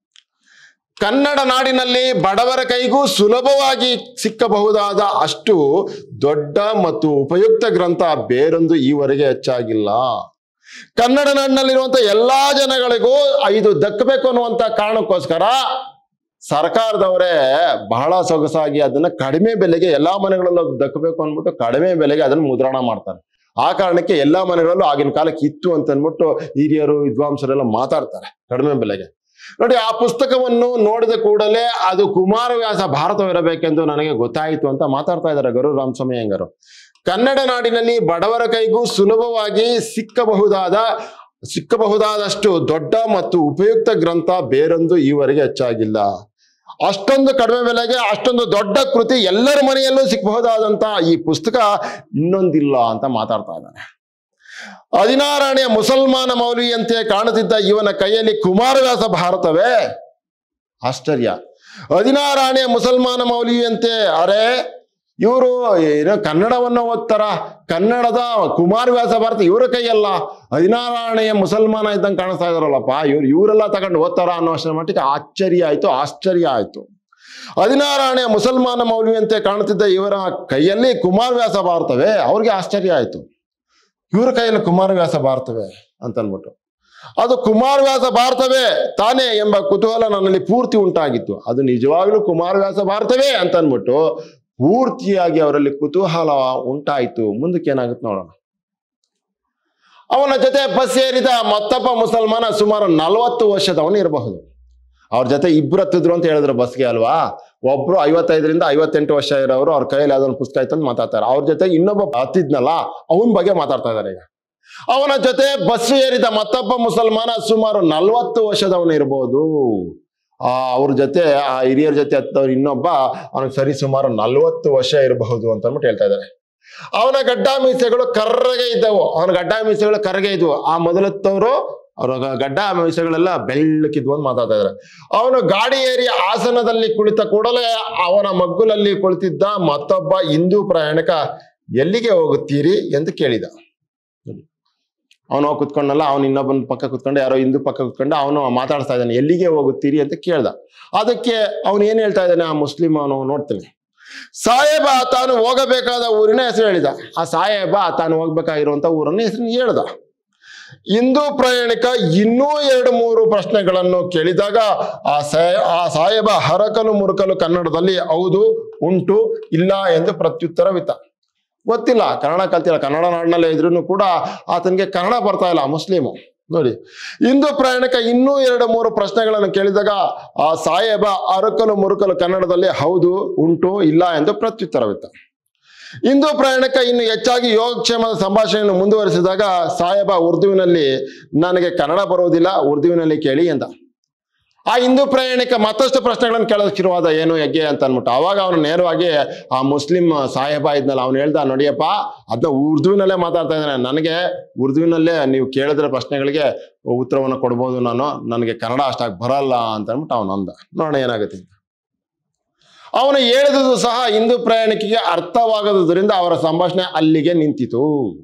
ಕನ್ನಡ ನಾಡಿನಲ್ಲಿ ಬಡವರ ಕೈಗೂ ಸುಲಭವಾಗಿ ಸಿಕ್ಕಬಹುದಾದ ಅಷ್ಟು ದೊಡ್ಡ ಮತ್ತು ಉಪಯುಕ್ತ ಗ್ರಂಥ ಬೇರೊಂದು ಈವರೆಗೆ ಹೆಚ್ಚಾಗಿಲ್ಲ ಕನ್ನಡ ನಾಡಿನಲ್ಲಿರುವಂತ ಎಲ್ಲಾ ಜನಗಳಿಗೂ ಇದು ದಕ್ಕಬೇಕು ಅನ್ನುವಂತ ಕಾರಣಕ್ಕೋಸ್ಕರ ಸರ್ಕಾರದವರೇ ಬಹಳ ಸೊಗಸಾಗಿ ಅದನ್ನ ಕಡಿಮೆ ಬೆಲೆಗೆ ಎಲ್ಲಾ ಮನೆಗಳಲ್ಲೂ ಅದು ದಕ್ಕಬೇಕು ಅಂದ್ಬಿಟ್ಟು ಕಡಿಮೆ ಬೆಲೆಗೆ ಅದನ್ನ ಮುದ್ರಣ ಮಾಡ್ತಾರೆ ಆ ಕಾರಣಕ್ಕೆ ಎಲ್ಲಾ ಮನೆಗಳಲ್ಲೂ ಆಗಿನ ಕಾಲಕ್ಕೆ ಇತ್ತು ಅಂತ ಅಂದ್ಬಿಟ್ಟು ಹಿರಿಯರು ವಿದ್ವಾಂಸರೆಲ್ಲ ಮಾತಾಡ್ತಾರೆ ಕಡಿಮೆ ಬೆಲೆಗೆ ನೋಡಿ ಆ ಪುಸ್ತಕವನ್ನು ನೋಡಿದ ಕೂಡಲೇ ಅದು ಕುಮಾರವ್ಯಾಸ ಭಾರತವಿರಬೇಕೆಂದು ನನಗೆ ಗೊತ್ತಾಯಿತು ಅಂತ ಮಾತಾಡ್ತಾ ಇದ್ದಾರೆ ಗರು ರಾಮಸ್ವಾಮಿ ಅಯ್ಯಂಗರು ಕನ್ನಡ ನಾಡಿನಲ್ಲಿ ಬಡವರ ಕೈಗೂ ಸುಲಭವಾಗಿ ಸಿಕ್ಕಬಹುದಾದ ಸಿಕ್ಕಬಹುದಾದಷ್ಟು ದೊಡ್ಡ ಮತ್ತು ಉಪಯುಕ್ತ ಗ್ರಂಥ ಬೇರೊಂದು ಈವರೆಗೆ ಹೆಚ್ಚಾಗಿಲ್ಲ ಅಷ್ಟೊಂದು ಕಡಿಮೆ ಬೆಲೆಗೆ ಅಷ್ಟೊಂದು ದೊಡ್ಡ ಕೃತಿ ಎಲ್ಲರ ಮನೆಯಲ್ಲೂ ಸಿಕ್ಕಬಹುದಾದಂತ ಈ ಪುಸ್ತಕ ಇನ್ನೊಂದಿಲ್ಲ ಅಂತ ಮಾತಾಡ್ತಾ ಇದ್ದಾನೆ ಹದಿನಾರನೇ ಮುಸಲ್ಮಾನ ಮೌಲ್ವಿಯಂತೆ ಕಾಣುತ್ತಿದ್ದ ಇವನ ಕೈಯಲ್ಲಿ ಕುಮಾರವ್ಯಾಸ ಭಾರತವೇ ಆಶ್ಚರ್ಯ ಹದಿನಾರನೇ ಮುಸಲ್ಮಾನ ಮೌಲ್ವಿಯಂತೆ ಅರೆ ಇವರು ಏನೋ ಕನ್ನಡವನ್ನು ಓದ್ತಾರ ಕನ್ನಡದ ಕುಮಾರವ್ಯಾಸ ಭಾರತ ಇವರ ಕೈಯಲ್ಲ ಹದಿನಾರನೆಯ ಮುಸಲ್ಮಾನ ಇದ್ದಂಗೆ ಕಾಣಿಸ್ತಾ ಇದಾರಲ್ಲಪ್ಪ ಇವ್ರು ಇವರೆಲ್ಲ ತಗೊಂಡು ಓದ್ತಾರ ಅನ್ನೋ ಅಷ್ಟರ ಮಟ್ಟಿಗೆ ಆಶ್ಚರ್ಯ ಆಯ್ತು ಆಶ್ಚರ್ಯ ಆಯ್ತು ಹದಿನಾರನೆಯ ಮುಸಲ್ಮಾನ ಮೌಲ್ವಿಯಂತೆ ಕಾಣುತ್ತಿದ್ದ ಇವರ ಕೈಯಲ್ಲಿ ಕುಮಾರವ್ಯಾಸ ಭಾರತವೇ ಅವ್ರಿಗೆ ಆಶ್ಚರ್ಯ ಆಯ್ತು ಇವ್ರ ಕೈಯಲ್ಲಿ ಕುಮಾರವ್ಯಾಸ ಭಾರತವೇ ಅಂತ ಅನ್ಬಿಟ್ಟು ಅದು ಕುಮಾರವ್ಯಾಸ ಭಾರತವೇ ತಾನೇ ಎಂಬ ಕುತೂಹಲ ನನ್ನಲ್ಲಿ ಪೂರ್ತಿ ಉಂಟಾಗಿತ್ತು ಅದು ನಿಜವಾಗ್ಲೂ ಕುಮಾರವ್ಯಾಸ ಭಾರತವೇ ಅಂತ ಅನ್ಬಿಟ್ಟು ಪೂರ್ತಿಯಾಗಿ ಅವರಲ್ಲಿ ಕುತೂಹಲ ಉಂಟಾಯಿತು ಮುಂದಕ್ಕೆ ಏನಾಗುತ್ತೆ ನೋಡೋಣ ಅವನ ಜೊತೆ ಬಸ್ ಏರಿದ ಮತ್ತೊಬ್ಬ ಮುಸಲ್ಮಾನ ಸುಮಾರು ನಲವತ್ತು ವರ್ಷದವನು ಇರಬಹುದು ಅವ್ರ ಜೊತೆ ಇಬ್ರು ಹತ್ತಿದ್ರು ಅಂತ ಹೇಳಿದ್ರು ಬಸ್ಗೆ ಅಲ್ವಾ ಒಬ್ರು ಐವತ್ತೈದರಿಂದ ಐವತ್ತೆಂಟು ವರ್ಷ ಇರೋರು ಅವ್ರ ಕೈಯಲ್ಲಿ ಯಾವ್ದೊಂದು ಪುಸ್ತಕ ಇತ್ತು ಅಂತ ಮಾತಾಡ್ತಾರೆ ಅವ್ರ ಜೊತೆ ಇನ್ನೊಬ್ಬ ಹತ್ತಿದ್ನಲ್ಲ ಅವನ ಬಗ್ಗೆ ಮಾತಾಡ್ತಾ ಇದ್ದಾರೆ ಈಗ ಅವನ ಜೊತೆ ಬಸ್ ಏರಿದ ಮತ್ತೊಬ್ಬ ಮುಸಲ್ಮಾನ ಸುಮಾರು ನಲವತ್ತು ವರ್ಷದವನು ಇರಬಹುದು ಆ ಅವ್ರ ಜೊತೆ ಆ ಹಿರಿಯರ ಜೊತೆ ಹತ್ತವ್ರು ಇನ್ನೊಬ್ಬ ಅವನಿಗೆ ಸರಿ ಸುಮಾರು ನಲವತ್ತು ವರ್ಷ ಇರಬಹುದು ಅಂತ ಅಂದ್ಬಿಟ್ಟು ಹೇಳ್ತಾ ಇದ್ದಾರೆ ಅವನ ಗಡ್ಡ ಮೀಸೆಗಳು ಕರ್ರಗೆ ಇದ್ದವು ಅವನ ಗಡ್ಡ ಮೀಸೆಗಳು ಕರ್ರಗೆ ಇದ್ವು ಆ ಮೊದಲತ್ತವರು ಅವ್ರ ಗಡ್ಡ ಮೀಸೆಗಳೆಲ್ಲ ಬೆಳ್ಳಕ್ಕಿದ್ವು ಅಂತ ಮಾತಾಡ್ತಾ ಇದ್ದಾರೆ ಅವನು ಗಾಡಿ ಏರಿ ಆಸನದಲ್ಲಿ ಕುಳಿತ ಕೂಡಲೇ ಅವನ ಮಗ್ಗುಲಲ್ಲಿ ಕುಳಿತಿದ್ದ ಮತ್ತೊಬ್ಬ ಹಿಂದೂ ಪ್ರಯಾಣಿಕ ಎಲ್ಲಿಗೆ ಹೋಗುತ್ತೀರಿ ಎಂದು ಕೇಳಿದ ಅವನು ಹೋಗಿ ಕುತ್ಕೊಂಡಲ್ಲ ಅವನು ಇನ್ನೊಬ್ಬನ ಪಕ್ಕ ಕುತ್ಕೊಂಡು ಯಾರೋ ಹಿಂದೂ ಪಕ್ಕ ಕುತ್ಕೊಂಡು ಅವನು ಮಾತಾಡ್ತಾ ಇದ್ದಾನೆ ಎಲ್ಲಿಗೆ ಹೋಗುತ್ತೀರಿ ಅಂತ ಕೇಳ್ದ ಅದಕ್ಕೆ ಅವನು ಏನ್ ಹೇಳ್ತಾ ಇದ್ದಾನೆ ಆ ಮುಸ್ಲಿಂ ಅವನು ನೋಡ್ತೀನಿ ಸಾಹೇಬ ತಾನು ಹೋಗಬೇಕಾದ ಊರಿನ ಹೆಸರು ಹೇಳಿದ ಆ ಸಾಹೇಬ ತಾನು ಹೋಗ್ಬೇಕಾಗಿರುವಂತ ಊರನ್ನ ಹೆಸರು ಹೇಳ್ದ ಹಿಂದೂ ಪ್ರಯಾಣಿಕ ಇನ್ನೂ ಎರಡು ಮೂರು ಪ್ರಶ್ನೆಗಳನ್ನು ಕೇಳಿದಾಗ ಆ ಸಾಯ ಆ ಸಾಹೇಬ ಹರಕಲು ಮುರುಕಲು ಕನ್ನಡದಲ್ಲಿ ಹೌದು ಉಂಟು ಇಲ್ಲ ಎಂದು ಪ್ರತ್ಯುತ್ತರವಿತ್ತ ಗೊತ್ತಿಲ್ಲ ಕನ್ನಡ ಕಲ್ತಿಲ್ಲ ಕನ್ನಡ ನಾಡಿನಲ್ಲೇ ಇದ್ರೂ ಕೂಡ ಆತನಿಗೆ ಕನ್ನಡ ಬರ್ತಾ ಇಲ್ಲ ಮುಸ್ಲಿಮು ನೋಡಿ ಹಿಂದೂ ಪ್ರಯಾಣಿಕ ಇನ್ನೂ ಎರಡು ಮೂರು ಪ್ರಶ್ನೆಗಳನ್ನು ಕೇಳಿದಾಗ ಆ ಸಾಹೇಬ ಅರಕಲು ಮುರುಕಲು ಕನ್ನಡದಲ್ಲಿ ಹೌದು ಉಂಟು ಇಲ್ಲ ಎಂದು ಪ್ರತ್ಯುತ್ತರವಿತ್ತ ಹಿಂದೂ ಪ್ರಯಾಣಿಕ ಇನ್ನು ಹೆಚ್ಚಾಗಿ ಯೋಗಕ್ಷೇಮದ ಸಂಭಾಷಣೆಯನ್ನು ಮುಂದುವರಿಸಿದಾಗ ಸಾಹೇಬ ಉರ್ದುವಿನಲ್ಲಿ ನನಗೆ ಕನ್ನಡ ಬರುವುದಿಲ್ಲ ಉರ್ದುವಿನಲ್ಲಿ ಕೇಳಿ ಎಂದ ಆ ಹಿಂದೂ ಪ್ರಯಾಣಿಕ ಮತ್ತಷ್ಟು ಪ್ರಶ್ನೆಗಳನ್ನು ಕೇಳೋದಕ್ಕೆ ಶುರುವಾದ ಏನು ಯಜ್ಞೆ ಅಂತ ಅಂದ್ಬಿಟ್ಟು ಅವಾಗ ಅವನು ನೇರವಾಗಿ ಆ ಮುಸ್ಲಿಂ ಸಾಹೇಬ ಇದ್ನಲ್ಲ ಅವ್ನು ಹೇಳ್ದ ನೋಡಿಯಪ್ಪ ಅದನ್ನ ಉರ್ದುವಿನಲ್ಲೇ ಮಾತಾಡ್ತಾ ಇದ್ದಾನೆ ನನಗೆ ಉರ್ದುವಿನಲ್ಲೇ ನೀವು ಕೇಳಿದ್ರೆ ಪ್ರಶ್ನೆಗಳಿಗೆ ಉತ್ತರವನ್ನು ಕೊಡ್ಬೋದು ನಾನು ನನಗೆ ಕನ್ನಡ ಅಷ್ಟಾಗಿ ಬರಲ್ಲ ಅಂತ ಅಂದ್ಬಿಟ್ಟು ಅವನು ಅಂದ ನೋಡೋಣ ಏನಾಗುತ್ತೆ ಅಂತ. ಅವನು ಹೇಳಿದುದು ಸಹ ಹಿಂದೂ ಪ್ರಯಾಣಿಕಿಗೆ ಅರ್ಥವಾಗದುದರಿಂದ ಅವರ ಸಂಭಾಷಣೆ ಅಲ್ಲಿಗೆ ನಿಂತಿತು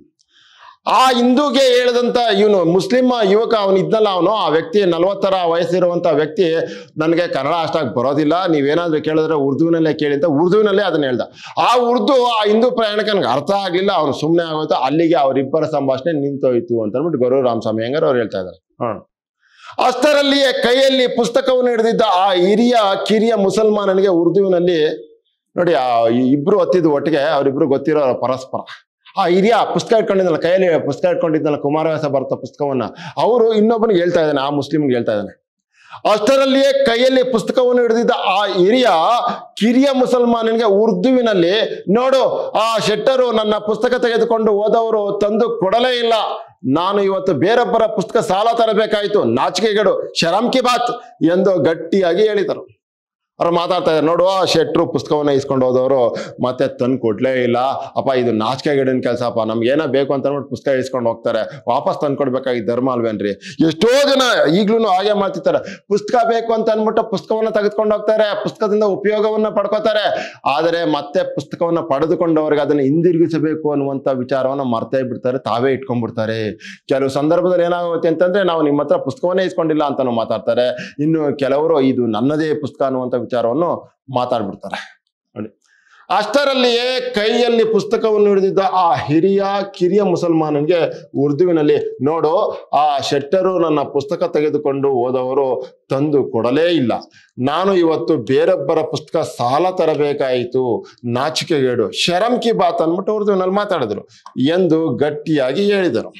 ಆ ಹಿಂದೂಗೆ ಹೇಳಿದಂತ ಇವನು ಮುಸ್ಲಿಂ ಯುವಕ ಅವನು ಇದ್ನಲ್ಲ ಅವನು ಆ ವ್ಯಕ್ತಿ ನಲವತ್ತರ ವಯಸ್ಸಿರುವಂತ ವ್ಯಕ್ತಿ ನನಗೆ ಕನ್ನಡ ಅಷ್ಟಾಗಿ ಬರೋದಿಲ್ಲ ನೀವೇನಾದ್ರೂ ಕೇಳಿದ್ರೆ ಉರ್ದುವಿನಲ್ಲೇ ಕೇಳಿ ಅಂತ ಉರ್ದುವಿನಲ್ಲೇ ಅದನ್ನ ಹೇಳ್ದ ಆ ಉರ್ದು ಆ ಹಿಂದೂ ಪ್ರಯಾಣಿಕನಿಗೆ ಅರ್ಥ ಆಗ್ಲಿಲ್ಲ ಅವನು ಸುಮ್ಮನೆ ಆಗೋಯ್ತು ಅಲ್ಲಿಗೆ ಅವರಿಬ್ಬರ ಸಂಭಾಷಣೆ ನಿಂತೋಯ್ತು ಅಂತ ಅಂದ್ಬಿಟ್ಟು ಗೌರವ ರಾಮಸ್ವಾಮಿ ಹೆಂಗಾರ ಅವ್ರು ಹೇಳ್ತಾ ಇದ್ದಾರೆ ಹ್ಮ್ ಅಷ್ಟರಲ್ಲಿಯೇ ಕೈಯಲ್ಲಿ ಪುಸ್ತಕವನ್ನು ಹಿಡಿದಿದ್ದ ಆ ಹಿರಿಯ ಕಿರಿಯ ಮುಸಲ್ಮಾನನಿಗೆ ಉರ್ದುವಿನಲ್ಲಿ ನೋಡಿ ಆ ಇಬ್ರು ಹೊತ್ತಿದ್ದು ಒಟ್ಟಿಗೆ ಅವರಿಬ್ರು ಗೊತ್ತಿರೋ ಪರಸ್ಪರ ಆ ಹಿರಿಯ ಪುಸ್ತಕ ಇಟ್ಕೊಂಡಿದ್ದಲ್ಲ ಕೈಯಲ್ಲಿ ಪುಸ್ತಕ ಇಟ್ಕೊಂಡಿದ್ದಲ್ಲ ಕುಮಾರವ್ಯಾಸ ಬರ್ತ ಪುಸ್ತಕವನ್ನ ಅವರು ಇನ್ನೊಬ್ಬನಿಗೆ ಹೇಳ್ತಾ ಇದ್ದಾನೆ ಆ ಮುಸ್ಲಿಮ್ಗೆ ಹೇಳ್ತಾ ಇದ್ದಾನೆ ಅಷ್ಟರಲ್ಲಿಯೇ ಕೈಯಲ್ಲಿ ಪುಸ್ತಕವನ್ನು ಹಿಡಿದಿದ್ದ ಆ ಹಿರಿಯ ಕಿರಿಯ ಮುಸಲ್ಮಾನನಿಗೆ ಉರ್ದುವಿನಲ್ಲಿ ನೋಡು ಆ ಶೆಟ್ಟರು ನನ್ನ ಪುಸ್ತಕ ತೆಗೆದುಕೊಂಡು ಹೋದವರು ತಂದು ಕೊಡಲೇ ಇಲ್ಲ ನಾನು ಇವತ್ತು ಬೇರೊಬ್ಬರ ಪುಸ್ತಕ ಸಾಲ ತರಬೇಕಾಯಿತು ನಾಚಿಕೆಗೇಡು ಶರಂ ಕಿ ಬಾತ್ ಎಂದು ಗಟ್ಟಿಯಾಗಿ ಹೇಳಿದರು ಅವ್ರು ಮಾತಾಡ್ತಾ ಇದ್ದಾರೆ ನೋಡುವ ಶೆಟ್ರು ಪುಸ್ತಕವನ್ನ ಇಸ್ಕೊಂಡು ಹೋದವರು ಮತ್ತೆ ತಂದು ಕೊಡ್ಲೇ ಇಲ್ಲ ಅಪ್ಪ ಇದು ನಾಚಿಕೆಗೇಡಿನ ಕೆಲಸ ಅಪ್ಪ ನಮ್ಗೆ ಏನೋ ಬೇಕು ಅಂತ ಅಂದ್ಬಿಟ್ಟು ಪುಸ್ತಕ ಇಸ್ಕೊಂಡು ಹೋಗ್ತಾರೆ ವಾಪಸ್ ತಂದು ಕೊಡ್ಬೇಕಾಗಿ ಧರ್ಮ ಅಲ್ವೇನ್ರಿ ಎಷ್ಟೋ ಜನ ಈಗ್ಲೂ ಹಾಗೆ ಮಾಡ್ತಿರ್ತಾರೆ ಪುಸ್ತಕ ಬೇಕು ಅಂತ ಅಂದ್ಬಿಟ್ಟು ಪುಸ್ತಕವನ್ನ ತೆಗೆದುಕೊಂಡು ಹೋಗ್ತಾರೆ ಪುಸ್ತಕದಿಂದ ಉಪಯೋಗವನ್ನ ಪಡ್ಕೋತಾರೆ ಆದರೆ ಮತ್ತೆ ಪುಸ್ತಕವನ್ನ ಪಡೆದುಕೊಂಡವ್ರಿಗೆ ಅದನ್ನ ಹಿಂದಿರುಗಿಸಬೇಕು ಅನ್ನುವಂತ ವಿಚಾರವನ್ನ ಮರ್ತೇ ಬಿಡ್ತಾರೆ ತಾವೇ ಇಟ್ಕೊಂಡ್ಬಿಡ್ತಾರೆ ಕೆಲವು ಸಂದರ್ಭದಲ್ಲಿ ಏನಾಗುತ್ತೆ ಅಂತಂದ್ರೆ ನಾವು ನಿಮ್ಮ ಹತ್ರ ಪುಸ್ತಕವನ್ನೇ ಇಸ್ಕೊಂಡಿಲ್ಲ ಅಂತಾನು ಮಾತಾಡ್ತಾರೆ ಇನ್ನು ಕೆಲವರು ಇದು ನನ್ನದೇ ಪುಸ್ತಕ ಅನ್ನುವಂತ ವಿಚಾರವನ್ನು ಮಾತಾಡ್ಬಿಡ್ತಾರೆ ನೋಡಿ ಅಷ್ಟರಲ್ಲಿಯೇ ಕೈಯಲ್ಲಿ ಪುಸ್ತಕವನ್ನು ಹಿಡಿದಿದ್ದ ಆ ಹಿರಿಯ ಕಿರಿಯ ಮುಸಲ್ಮಾನನಿಗೆ ಉರ್ದುವಿನಲ್ಲಿ ನೋಡು ಆ ಶೆಟ್ಟರು ನನ್ನ ಪುಸ್ತಕ ತೆಗೆದುಕೊಂಡು ಹೋದವರು ತಂದು ಕೊಡಲೇ ಇಲ್ಲ ನಾನು ಇವತ್ತು ಬೇರೊಬ್ಬರ ಪುಸ್ತಕ ಸಾಲ ತರಬೇಕಾಯಿತು ನಾಚಿಕೆಗೇಡು ಶರಂ ಕಿ ಬಾತ್ ಅಂದ್ಬಿಟ್ಟು ಉರ್ದುವಿನಲ್ಲಿ ಮಾತಾಡಿದ್ರು ಎಂದು ಗಟ್ಟಿಯಾಗಿ ಹೇಳಿದರು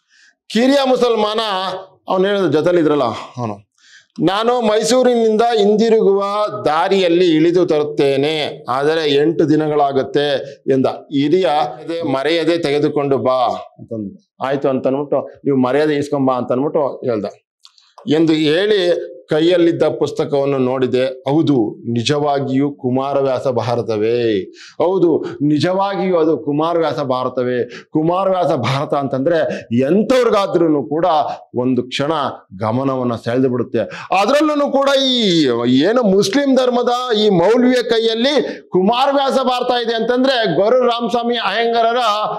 ಕಿರಿಯ ಮುಸಲ್ಮಾನ ಅವನು ಹೇಳಿದ ಜೊತೆಲಿದ್ರಲ್ಲ ಅವನು ನಾನು ಮೈಸೂರಿನಿಂದ ಹಿಂದಿರುಗುವ ದಾರಿಯಲ್ಲಿ ಇಳಿದು ತರುತ್ತೇನೆ ಆದರೆ ಎಂಟು ದಿನಗಳಾಗುತ್ತೆ ಎಂದ ಹಿರಿಯ ಅದೇ ಮರೆಯದೆ ತೆಗೆದುಕೊಂಡು ಬಾ ಅಂತಂದು ಆಯ್ತು ಅಂತ ಅಂದ್ಬಿಟ್ಟು ನೀವು ಮರ್ಯಾದೆ ಇಸ್ಕೊಂಬಾ ಅಂತ ಅಂದ್ಬಿಟ್ಟು ಹೇಳ್ದ ಎಂದು ಹೇಳಿ ಕೈಯಲ್ಲಿದ್ದ ಪುಸ್ತಕವನ್ನು ನೋಡಿದೆ ಹೌದು ನಿಜವಾಗಿಯೂ ಕುಮಾರವ್ಯಾಸ ಭಾರತವೇ ಹೌದು ನಿಜವಾಗಿಯೂ ಅದು ಕುಮಾರವ್ಯಾಸ ಭಾರತವೇ ಕುಮಾರವ್ಯಾಸ ಭಾರತ ಅಂತಂದ್ರೆ ಎಂಥವ್ರಿಗಾದ್ರೂ ಕೂಡ ಒಂದು ಕ್ಷಣ ಗಮನವನ್ನ ಸೆಳೆದು ಬಿಡುತ್ತೆ ಅದರಲ್ಲೂ ಕೂಡ ಈ ಏನು ಮುಸ್ಲಿಂ ಧರ್ಮದ ಈ ಮೌಲ್ವಿಯ ಕೈಯಲ್ಲಿ ಕುಮಾರವ್ಯಾಸ ಭಾರತ ಇದೆ ಅಂತಂದ್ರೆ ಗೌರ ರಾಮಸ್ವಾಮಿ ಅಯ್ಯಂಗಾರರ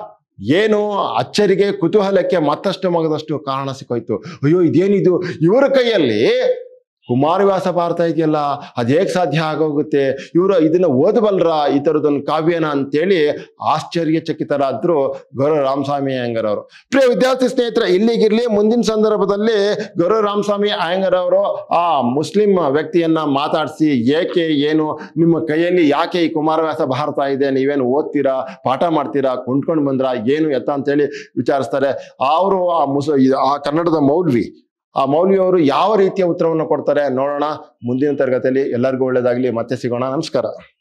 ಏನು ಅಚ್ಚರಿಗೆ ಕುತೂಹಲಕ್ಕೆ ಮತ್ತಷ್ಟು ಮಗದಷ್ಟು ಕಾರಣ ಸಿಕ್ಕೋಯ್ತು ಅಯ್ಯೋ ಇದೇನಿದು ಇವರ ಕೈಯಲ್ಲಿ ಕುಮಾರವ್ಯಾಸ ಭಾರತ ಇದೆಯಲ್ಲ ಅದು ಹೇಗೆ ಸಾಧ್ಯ ಆಗೋಗುತ್ತೆ ಇವರು ಇದನ್ನ ಓದಬಲ್ರ ಈ ಥರದೊಂದು ಕಾವ್ಯನ ಅಂತೇಳಿ ಆಶ್ಚರ್ಯಚಕಿತರಾದ್ರು ಗೌರವ ರಾಮಸ್ವಾಮಿ ಅಯ್ಯಂಗರ್ ಅವರು ಪ್ರಿಯ ವಿದ್ಯಾರ್ಥಿ ಸ್ನೇಹಿತರೆ ಇಲ್ಲಿಗಿರ್ಲಿ ಮುಂದಿನ ಸಂದರ್ಭದಲ್ಲಿ ಗೌರವ ರಾಮಸ್ವಾಮಿ ಅಯ್ಯಂಗರ್ ಅವರು ಆ ಮುಸ್ಲಿಂ ವ್ಯಕ್ತಿಯನ್ನ ಮಾತಾಡಿಸಿ ಏಕೆ ಏನು ನಿಮ್ಮ ಕೈಯಲ್ಲಿ ಯಾಕೆ ಈ ಕುಮಾರವ್ಯಾಸ ಭಾರತ ಇದೆ ನೀವೇನು ಓದ್ತೀರಾ ಪಾಠ ಮಾಡ್ತೀರಾ ಕೊಂಡ್ಕೊಂಡು ಬಂದ್ರಾ ಏನು ಎತ್ತ ಅಂತೇಳಿ ವಿಚಾರಿಸ್ತಾರೆ ಅವರು ಆ ಮುಸ ಈ- ಆ ಕನ್ನಡದ ಮೌಲ್ವಿ ಆ ಮೌಲ್ವಿಯವರು ಯಾವ ರೀತಿಯ ಉತ್ತರವನ್ನು ಕೊಡ್ತಾರೆ ನೋಡೋಣ ಮುಂದಿನ ತರಗತಿಯಲ್ಲಿ ಎಲ್ಲರಿಗೂ ಒಳ್ಳೇದಾಗ್ಲಿ ಮತ್ತೆ ಸಿಗೋಣ ನಮಸ್ಕಾರ